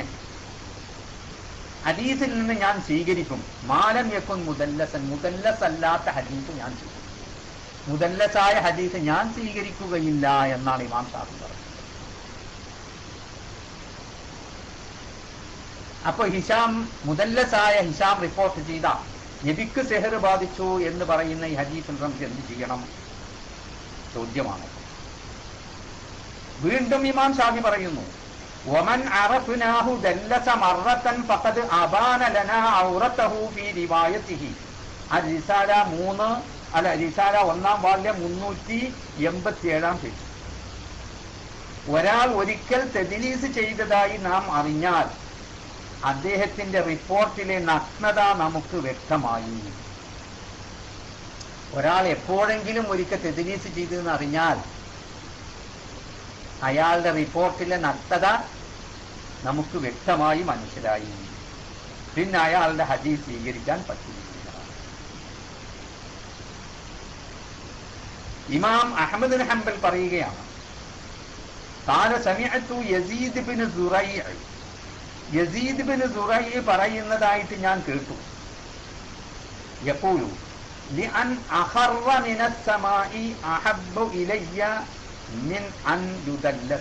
ഹദീസിൽ നിന്ന് ഞാൻ സ്വീകരിക്കും മാലം യക്കുൻ മുദല്ലസൻ മുദല്ലസ് അല്ലാത്ത ഹദീസ് ഞാൻ സ്വീകരിക്കും മുദല്ലസായ ഹദീസ് ഞാൻ സ്വീകരിക്കുകയില്ല എന്നാണ് ഇമാം ഷാഫി പറഞ്ഞത് അപ്പൊ ഹിഷാം മുദല്ലസായ ഹിഷാം റിപ്പോർട്ട് ചെയ്ത നബിക്ക് സെഹർ ബാധിച്ചു എന്ന് പറയുന്ന ഈ ഹദീസിൽ നമുക്ക് എന്ത് ചെയ്യണം ചോദ്യമാണ് വീണ്ടും ഇമാം ഷാഫി പറയുന്നു ഒമൻ അറഫ്നാഹു ദല്ലസ മറത്തൻ ഫഖദ് അബാന ലനാ ഔറത്തഹു ഫീ റിവായത്തിഹി ആ റിസാല മൂന്ന് അല്ല റിസാല ഒന്നാം വാല്യം മുന്നൂറ്റി എൺപത്തി ഏഴാം പേജ് ഒരാൾ ഒരിക്കൽ തെദിലീസ് ചെയ്തതായി നാം അറിഞ്ഞാൽ അദ്ദേഹത്തിന്റെ റിപ്പോർട്ടിലെ നഗ്നത നമുക്ക് വ്യക്തമായി ഒരാൾ എപ്പോഴെങ്കിലും ഒരിക്കൽ തെദിലീസ് ചെയ്തെന്ന് അറിഞ്ഞാൽ അയാളുടെ റിപ്പോർട്ടിലെ നഗ്നത നമുക്ക് വ്യക്തമായി മനസ്സിലായി പിന്നെ അയാളുടെ ഹദീസ് സ്വീകരിക്കാൻ പറ്റില്ല ഇമാം അഹമ്മദ് ഹംബൽ പറയുകയാണ് قال سمعت يزيد بن زريع യസീദ് ബിൻ സുറൈ പറയുന്നതായിട്ട് ഞാൻ കേട്ടു يقول لأن أخر من السماء أحب إلي من أن يدلس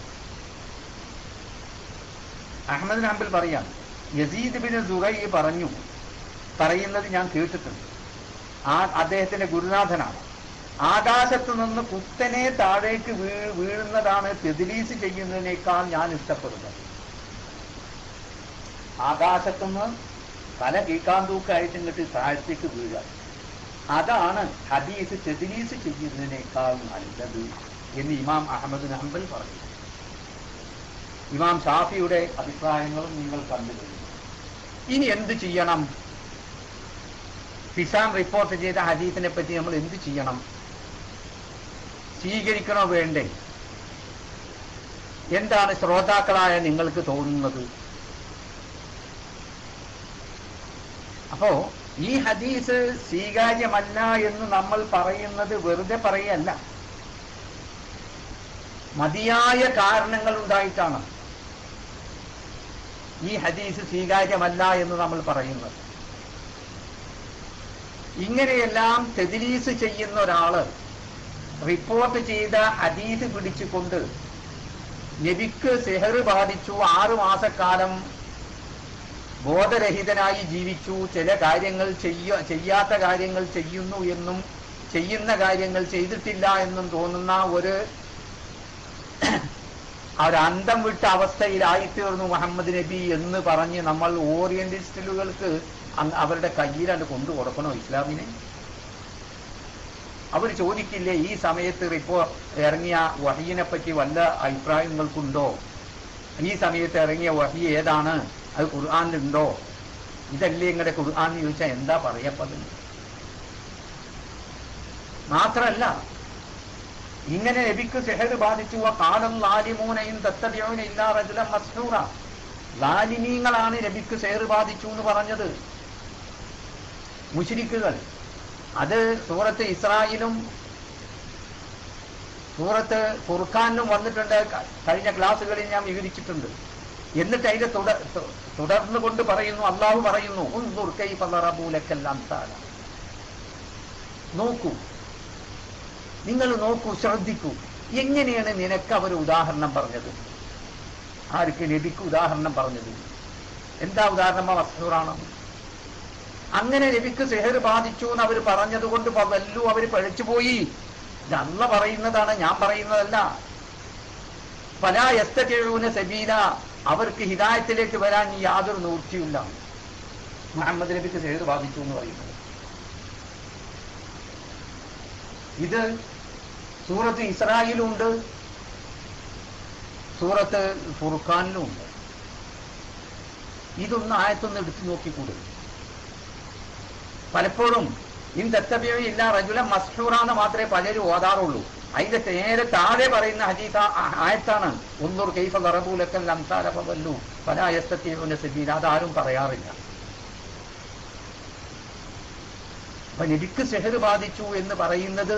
അഹമ്മദ് ഹംബൽ പറയാം യസീദ് ബിൻ സുറൈ പറഞ്ഞു പറയുന്നത് ഞാൻ കേട്ടിട്ടുണ്ട് ആ അദ്ദേഹത്തിന്റെ ഗുരുനാഥനാണ് ആകാശത്ത് നിന്ന് കുത്തനെ താഴേക്ക് വീ വീഴുന്നതാണ് തെദിലീസ് ചെയ്യുന്നതിനേക്കാൾ ഞാൻ ഇഷ്ടപ്പെടുന്നത് ആകാശത്തുനിന്ന് തല കീക്കാന്തൂക്കായിട്ട് ഇങ്ങോട്ട് താഴത്തേക്ക് വീഴുക അതാണ് ഹദീസ് തെദിലീസ് ചെയ്യുന്നതിനേക്കാൾ നല്ലത് എന്ന് ഇമാം അഹമ്മദ് ഹംബൽ പറഞ്ഞു ഇമാം ഷാഫിയുടെ അഭിപ്രായങ്ങളും നിങ്ങൾ കണ്ടു കഴിഞ്ഞു ഇനി എന്ത് ചെയ്യണം ഹിസാം റിപ്പോർട്ട് ചെയ്ത ഹദീസിനെ പറ്റി നമ്മൾ എന്ത് ചെയ്യണം സ്വീകരിക്കണോ വേണ്ടേ എന്താണ് ശ്രോതാക്കളായ നിങ്ങൾക്ക് തോന്നുന്നത് അപ്പോ ഈ ഹദീസ് സ്വീകാര്യമല്ല എന്ന് നമ്മൾ പറയുന്നത് വെറുതെ പറയല്ല മതിയായ കാരണങ്ങൾ ഉണ്ടായിട്ടാണ് ഈ ഹദീസ് സ്വീകാര്യമല്ല എന്ന് നമ്മൾ പറയുന്നത് ഇങ്ങനെയെല്ലാം തെദിലീസ് ചെയ്യുന്ന ഒരാള് റിപ്പോർട്ട് ചെയ്ത ഹദീസ് പിടിച്ചുകൊണ്ട് നബിക്ക് സെഹർ ബാധിച്ചു ആറു മാസക്കാലം ബോധരഹിതനായി ജീവിച്ചു ചില കാര്യങ്ങൾ ചെയ്യ ചെയ്യാത്ത കാര്യങ്ങൾ ചെയ്യുന്നു എന്നും ചെയ്യുന്ന കാര്യങ്ങൾ ചെയ്തിട്ടില്ല എന്നും തോന്നുന്ന ഒരു ഒരു അന്തം വിട്ട അവസ്ഥയിലായിത്തീർന്നു മുഹമ്മദ് നബി എന്ന് പറഞ്ഞ് നമ്മൾ ഓറിയന്റലിസ്റ്റുകൾക്ക് അങ് അവരുടെ കയ്യിലാണ് കൊണ്ടു കൊടുക്കണോ ഇസ്ലാമിനെ അവർ ചോദിക്കില്ലേ ഈ സമയത്ത് ഇപ്പോ ഇറങ്ങിയ വഹീനെ പറ്റി വല്ല അഭിപ്രായങ്ങൾക്കുണ്ടോ ഈ സമയത്ത് ഇറങ്ങിയ വഹി ഏതാണ് അത് ഖുർആാനിലുണ്ടോ ഇതല്ലേ ഇങ്ങടെ ഖുർആൻ എന്ന് ചോദിച്ചാൽ എന്താ പറയപ്പതിന് മാത്രല്ല ഇങ്ങനെ നബിക്ക് സെഹർ ബാധിച്ചു കാലം ലാലിമൂനയും തത്തബിയോന ഇല്ലാ റജുലം മസ്നൂറ ലാലിമീങ്ങളാണ് നബിക്ക് സെഹർ ബാധിച്ചു എന്ന് പറഞ്ഞത് മുഷിരിക്കുകൾ അത് സൂറത്ത് ഇസ്രായേലും സൂറത്ത് ഫുർഖാനിലും വന്നിട്ടുണ്ട് ക- കഴിഞ്ഞ ക്ലാസ്സുകളിൽ ഞാൻ വിവരിച്ചിട്ടുണ്ട് എന്നിട്ട് അതിന്റെ തുടർ തു- തുടർന്ന് കൊണ്ട് പറയുന്നു അള്ളാഹു പറയുന്നു ഉൻദുർ കൈഫ ളറബൂ ലക്കൽ അംസാല. നോക്കൂ നിങ്ങൾ നോക്കൂ ശ്രദ്ധിക്കൂ എങ്ങനെയാണ് നിനക്ക് അവർ ഉദാഹരണം പറഞ്ഞത് ആർക്ക് നബിക്ക് ഉദാഹരണം പറഞ്ഞത് എന്താ ഉദാഹരണം മസ്നൂറാണ് അങ്ങനെ നബിക്ക് സെഹർ ബാധിച്ചു എന്ന് അവർ പറഞ്ഞത് കൊണ്ട് വല്ലു അവർ പഴിച്ചുപോയി ഇത് അല്ല പറയുന്നതാണ് ഞാൻ പറയുന്നതല്ല പല എസ്തൂന സബീല അവർക്ക് ഹിദായത്തിലേക്ക് വരാൻ യാതൊരു നിവൃത്തിയില്ല മുഹമ്മദ് നബിക്ക് സെഹർ ബാധിച്ചു എന്ന് പറയുന്നത് ഇത് സൂറത്ത് ഇസ്രായേലും ഉണ്ട് സൂറത്ത് ഫുർഖാനിലും ഉണ്ട് ഇതൊന്ന് ആയത്തൊന്ന് എടുത്തു നോക്കിക്കൂടെ പലപ്പോഴും ഇൻ തത്തബിയില്ല റജുല മസ്ഹൂറാന്ന് മാത്രമേ പലരും ഓതാറുള്ളൂ അതിന്റെ നേരെ താഴെ പറയുന്ന ഹദീസ ആ- ആയത്താണ് ഒന്നൂർ കൈഫ കറബൂലക്കൽ അംസാലു പലായസ്തീവിന്റെ സബീൽ അതാരും പറയാറില്ല അപ്പൊ നബിക്ക് സെഹർ ബാധിച്ചു എന്ന് പറയുന്നത്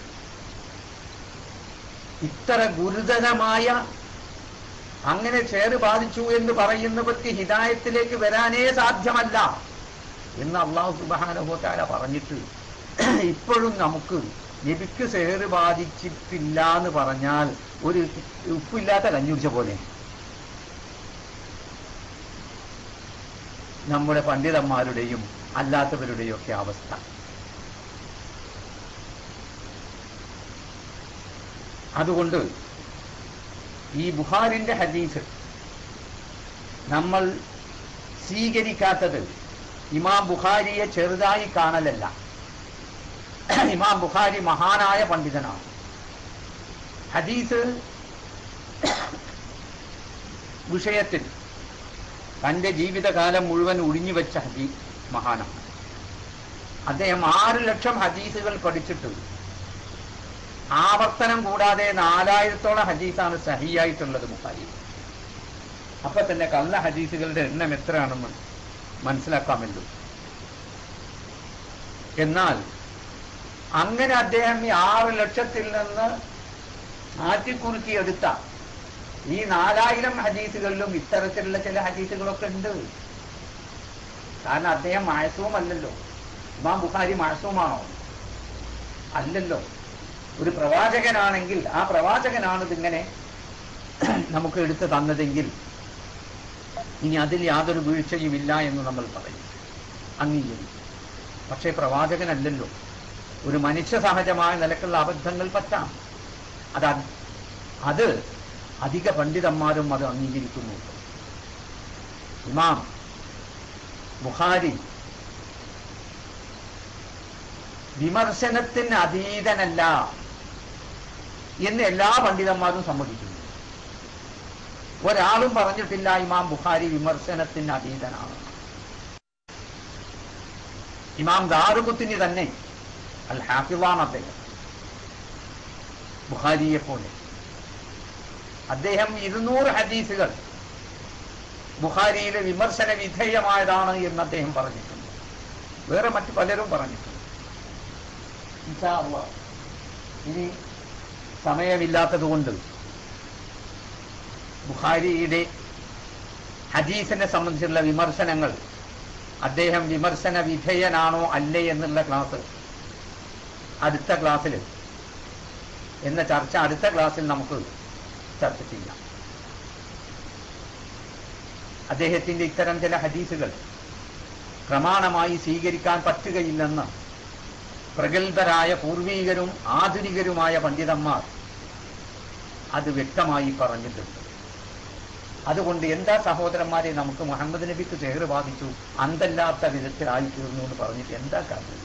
ഇത്ര ഗുരുതരമായ അങ്ങനെ ഷെയർ ബാധിച്ചു എന്ന് പറയുന്നവർക്ക് ഹിദായത്തിലേക്ക് വരാനേ സാധ്യമല്ല എന്ന് അള്ളാഹു സുബാനുഭവത്താല പറഞ്ഞിട്ട് ഇപ്പോഴും നമുക്ക് നബിക്ക് സെഹർ ബാധിച്ചിട്ടില്ല എന്ന് പറഞ്ഞാൽ ഒരു ഉപ്പില്ലാത്ത കഞ്ഞുടിച്ച പോലെ നമ്മുടെ പണ്ഡിതന്മാരുടെയും അല്ലാത്തവരുടെയും ഒക്കെ അവസ്ഥ അതുകൊണ്ട് ഈ ബുഹാരിന്റെ ഹദീസ് നമ്മൾ സ്വീകരിക്കാത്തത് ഇമാം ബുഖാരിയെ ചെറുതായി കാണലല്ല ഇമാം ബുഖാരി മഹാനായ പണ്ഡിതനാണ് ഹദീസ് വിഷയത്തിൽ തന്റെ ജീവിതകാലം മുഴുവൻ ഒഴിഞ്ഞു വെച്ച ഹദീ മഹാനാണ് അദ്ദേഹം ആറ് ലക്ഷം ഹദീസുകൾ പഠിച്ചിട്ട് ആവർത്തനം കൂടാതെ നാലായിരത്തോളം ഹദീസാണ് സഹിയായിട്ടുള്ളത് ബുഖാരി അപ്പൊ തന്നെ കള്ള ഹദീസുകളുടെ എണ്ണം എത്രയാണെന്ന് മനസ്സിലാക്കാമല്ലോ എന്നാൽ അങ്ങനെ അദ്ദേഹം ഈ ആറ് ലക്ഷത്തിൽ നിന്ന് മാറ്റിക്കുറുക്കി എടുത്ത ഈ നാലായിരം ഹദീസുകളിലും ഇത്തരത്തിലുള്ള ചില ഹദീസുകളൊക്കെ ഉണ്ട് കാരണം അദ്ദേഹം മാസവും അല്ലല്ലോ ഇമാം ബുഖാരി മാസവുമാണോ അല്ലല്ലോ ഒരു പ്രവാചകനാണെങ്കിൽ ആ പ്രവാചകനാണ് ഇതിങ്ങനെ നമുക്ക് എടുത്തു തന്നതെങ്കിൽ ഇനി അതിൽ യാതൊരു വീഴ്ചയുമില്ല എന്ന് നമ്മൾ പറയും അംഗീകരിക്കും പക്ഷേ പ്രവാചകനല്ലല്ലോ ഒരു മനുഷ്യ സഹജമായ നിലക്കുള്ള അബദ്ധങ്ങൾ പറ്റാം അത് അ- അത് അധിക പണ്ഡിതന്മാരും അത് അംഗീകരിക്കുന്നു ഇമാം ബുഖാരി വിമർശനത്തിന് അതീതനല്ല എന്ന് എല്ലാ പണ്ഡിതന്മാരും സമ്മതിക്കുന്നു ഒരാളും പറഞ്ഞിട്ടില്ല ഇമാം ബുഖാരി വിമർശനത്തിന് അതീതനാണ് ഇമാം ദാറുകുത്തിന് തന്നെ അൽ ഹാഫിളാണ് അദ്ദേഹം ബുഖാരിയെ പോലെ അദ്ദേഹം ഇരുന്നൂറ് ഹദീസുകൾ ബുഖാരിയിലെ വിമർശന വിധേയമായതാണ് എന്ന് അദ്ദേഹം പറഞ്ഞിട്ടുണ്ട് വേറെ മറ്റു പലരും പറഞ്ഞിട്ടുണ്ട് ഇൻഷാ അല്ലാഹ്. ഇനി സമയമില്ലാത്തത് കൊണ്ട് ബുഖാരിയുടെ ഹദീസിനെ സംബന്ധിച്ചുള്ള വിമർശനങ്ങൾ അദ്ദേഹം വിമർശന വിധേയനാണോ അല്ലേ എന്നുള്ള ക്ലാസ് അടുത്ത ക്ലാസ്സിൽ എന്ന ചർച്ച അടുത്ത ക്ലാസ്സിൽ നമുക്ക് ചർച്ച ചെയ്യാം അദ്ദേഹത്തിന്റെ ഇത്തരം ചില ഹദീസുകൾ പ്രമാണമായി സ്വീകരിക്കാൻ പറ്റുകയില്ലെന്ന് പ്രഗത്ഭരായ പൂർവീകരും ആധുനികരുമായ പണ്ഡിതന്മാർ അത് വ്യക്തമായി പറഞ്ഞിട്ടുണ്ട് അതുകൊണ്ട് എന്താ സഹോദരന്മാരെ നമുക്ക് മുഹമ്മദ് നബിക്ക് ചേറ് ബാധിച്ചു അന്തല്ലാത്ത വിധത്തിലായി തീർന്നു എന്ന് പറഞ്ഞിട്ട് എന്താ കാര്യം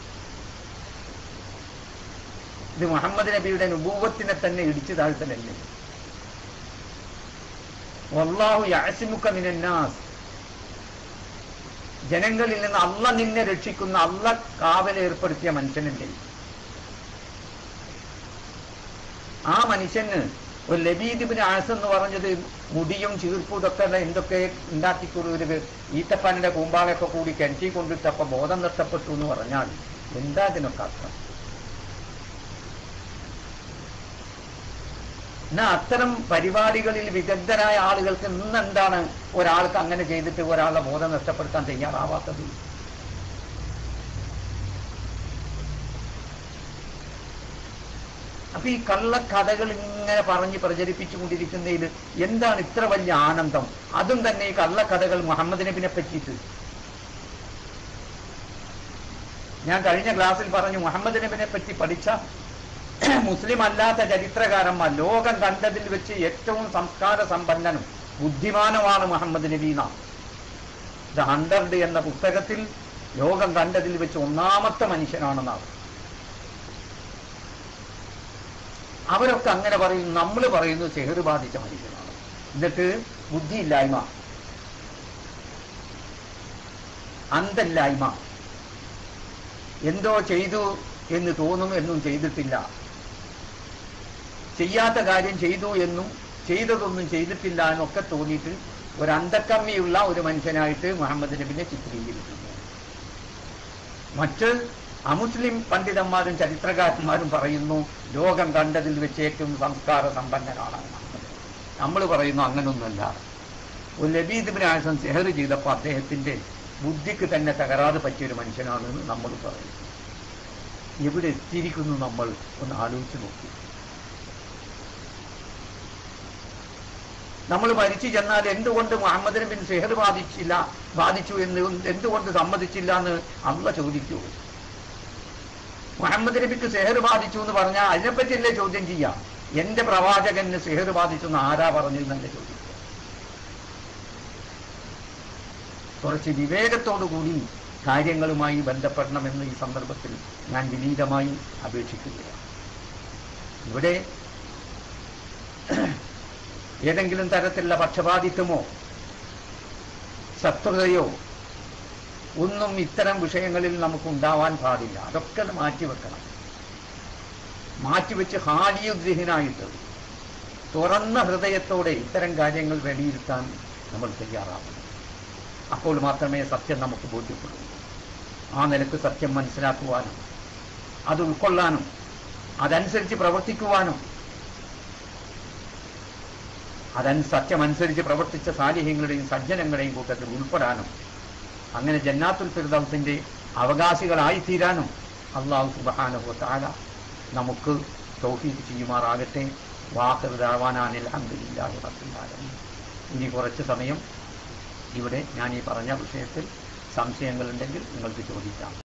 ഇത് മുഹമ്മദ് നബിയുടെ നുബൂവത്തിനെ തന്നെ ഇടിച്ചു താഴ്ത്തലല്ലേ വല്ലാഹു യഅസിമുക മിനന്നാസ് ജനങ്ങളിൽ നിന്ന് അല്ല നിന്നെ രക്ഷിക്കുന്ന അല്ല കാവൽ ഏർപ്പെടുത്തിയ മനുഷ്യനല്ലേ ആ മനുഷ്യന് ഒരു ലബീദിബിന് ആസ് എന്ന് പറഞ്ഞത് മുടിയും ചീർപ്പും ഇതൊക്കെ ഉള്ള എന്തൊക്കെ ഉണ്ടാക്കിക്കൊരു ഒരു ഈത്തപ്പാനിന്റെ കൂമ്പാളൊക്കെ കൂടി കിണറ്റി കൊണ്ടിട്ടപ്പോ ബോധം നഷ്ടപ്പെട്ടു എന്ന് പറഞ്ഞാൽ എന്താ ഇതിനൊക്കെ അർത്ഥം എന്നാ അത്തരം പരിപാടികളിൽ വിദഗ്ധരായ ആളുകൾക്ക് ഇന്നെന്താണ് ഒരാൾക്ക് അങ്ങനെ ചെയ്തിട്ട് ഒരാളുടെ ബോധം നഷ്ടപ്പെടുത്താൻ തയ്യാറാവാത്തത് അപ്പൊ ഈ കള്ളക്കഥകൾ ഇങ്ങനെ പറഞ്ഞ് പ്രചരിപ്പിച്ചുകൊണ്ടിരിക്കുന്നതിൽ എന്താണ് ഇത്ര വലിയ ആനന്ദം അതും തന്നെ ഈ കള്ളക്കഥകൾ മുഹമ്മദ് നബിനെ പറ്റിയിട്ട് ഞാൻ കഴിഞ്ഞ ക്ലാസ്സിൽ പറഞ്ഞു മുഹമ്മദ് നബിനെ പറ്റി പഠിച്ച മുസ്ലിം അല്ലാത്ത ചരിത്രകാരന്മാർ ലോകം കണ്ടതിൽ വെച്ച് ഏറ്റവും സംസ്കാര സമ്പന്നനും ബുദ്ധിമാനുമാണ് മുഹമ്മദ് നബീന ദ ഹൺഡ്രഡ് എന്ന പുസ്തകത്തിൽ ലോകം കണ്ടതിൽ വെച്ച് ഒന്നാമത്തെ മനുഷ്യനാണെന്നാണ് അവരൊക്കെ അങ്ങനെ പറയുന്നു നമ്മൾ പറയുന്നു ചെഹറ് ബാധിച്ച മനുഷ്യനാണ് എന്നിട്ട് ബുദ്ധിയില്ലായ്മ അന്തല്ലായ്മ എന്തോ ചെയ്തു എന്ന് തോന്നും എന്നും ചെയ്തിട്ടില്ല ചെയ്യാത്ത കാര്യം ചെയ്തു എന്നും ചെയ്തതൊന്നും ചെയ്തിട്ടില്ല എന്നൊക്കെ തോന്നിയിട്ട് ഒരു അന്തക്കമ്മിയുള്ള ഒരു മനുഷ്യനായിട്ട് മുഹമ്മദ് നബിനെ ചിത്രീകരിക്കുന്നു മറ്റ് അമുസ്ലിം പണ്ഡിതന്മാരും ചരിത്രകാരന്മാരും പറയുന്നു ലോകം കണ്ടതിൽ വെച്ച് ഏറ്റവും സംസ്കാര സമ്പന്നനാണ് മുഹമ്മദ് നമ്മൾ പറയുന്നു അങ്ങനൊന്നുമല്ല ഒരു ലബീദിബിന് ആസം സെഹർ ചെയ്തപ്പോൾ അദ്ദേഹത്തിന്റെ ബുദ്ധിക്ക് തന്നെ തകരാറ് പറ്റിയൊരു മനുഷ്യനാണെന്ന് നമ്മൾ പറയും എവിടെ എത്തിയിരിക്കുന്നു നമ്മൾ ഒന്ന് ആലോചിച്ച് നോക്കി നമ്മൾ മരിച്ചു ചെന്നാൽ എന്തുകൊണ്ട് മുഹമ്മദ് നബിൻ സെഹർ ബാധിച്ചില്ല ബാധിച്ചു എന്ന് എന്തുകൊണ്ട് സമ്മതിച്ചില്ല എന്ന് അള്ള ചോദിക്കൂ മുഹമ്മദ് നബിക്ക് സെഹർ ബാധിച്ചു എന്ന് പറഞ്ഞാൽ അതിനെപ്പറ്റിയല്ലേ ചോദ്യം ചെയ്യാം എന്റെ പ്രവാചകന് സിഹർ ബാധിച്ചെന്ന് ആരാ പറഞ്ഞു എന്നെ ചോദിക്കുക കുറച്ച് വിവേകത്തോടുകൂടി കാര്യങ്ങളുമായി ബന്ധപ്പെടണമെന്ന് ഈ സന്ദർഭത്തിൽ ഞാൻ വിനീതമായി അപേക്ഷിക്കുകയാണ് ഇവിടെ ഏതെങ്കിലും തരത്തിലുള്ള പക്ഷപാതിത്വമോ ശത്രുതയോ ഒന്നും ഇത്തരം വിഷയങ്ങളിൽ നമുക്ക് ഉണ്ടാവാൻ പാടില്ല അതൊക്കെ മാറ്റിവെക്കണം മാറ്റിവെച്ച് ഹാലിയുദ്ദിഹനായിട്ട് തുറന്ന ഹൃദയത്തോടെ ഇത്തരം കാര്യങ്ങൾ വിലയിരുത്താൻ നമ്മൾ തയ്യാറാവണം അപ്പോൾ മാത്രമേ സത്യം നമുക്ക് ബോധ്യപ്പെടൂ ആ നിലക്ക് സത്യം മനസ്സിലാക്കുവാനും അത് ഉൾക്കൊള്ളാനും അതനുസരിച്ച് പ്രവർത്തിക്കുവാനും അതൻ സത്യമനുസരിച്ച് പ്രവർത്തിച്ച സാലിഹ്യങ്ങളുടെയും സജ്ജനങ്ങളുടെയും കൂട്ടത്തിൽ ഉൾപ്പെടാനും അങ്ങനെ ജന്നാത്തുൽ ഫിർദൗസിന്റെ അവകാശികളായി തീരാനും അള്ളാഹു സുബാനുഹു താല നമുക്ക് തൗഫീഖ് ചെയ്യുമാറാകട്ടെ വാഹൃദാവാനാനിൽ അഹമ്മദില്ലാഹി റബ്ബിൽ ആലമീൻ ഇനി കുറച്ച് സമയം ഇവിടെ ഞാൻ ഈ പറഞ്ഞ വിഷയത്തിൽ സംശയങ്ങളുണ്ടെങ്കിൽ നിങ്ങൾക്ക് ചോദിക്കാം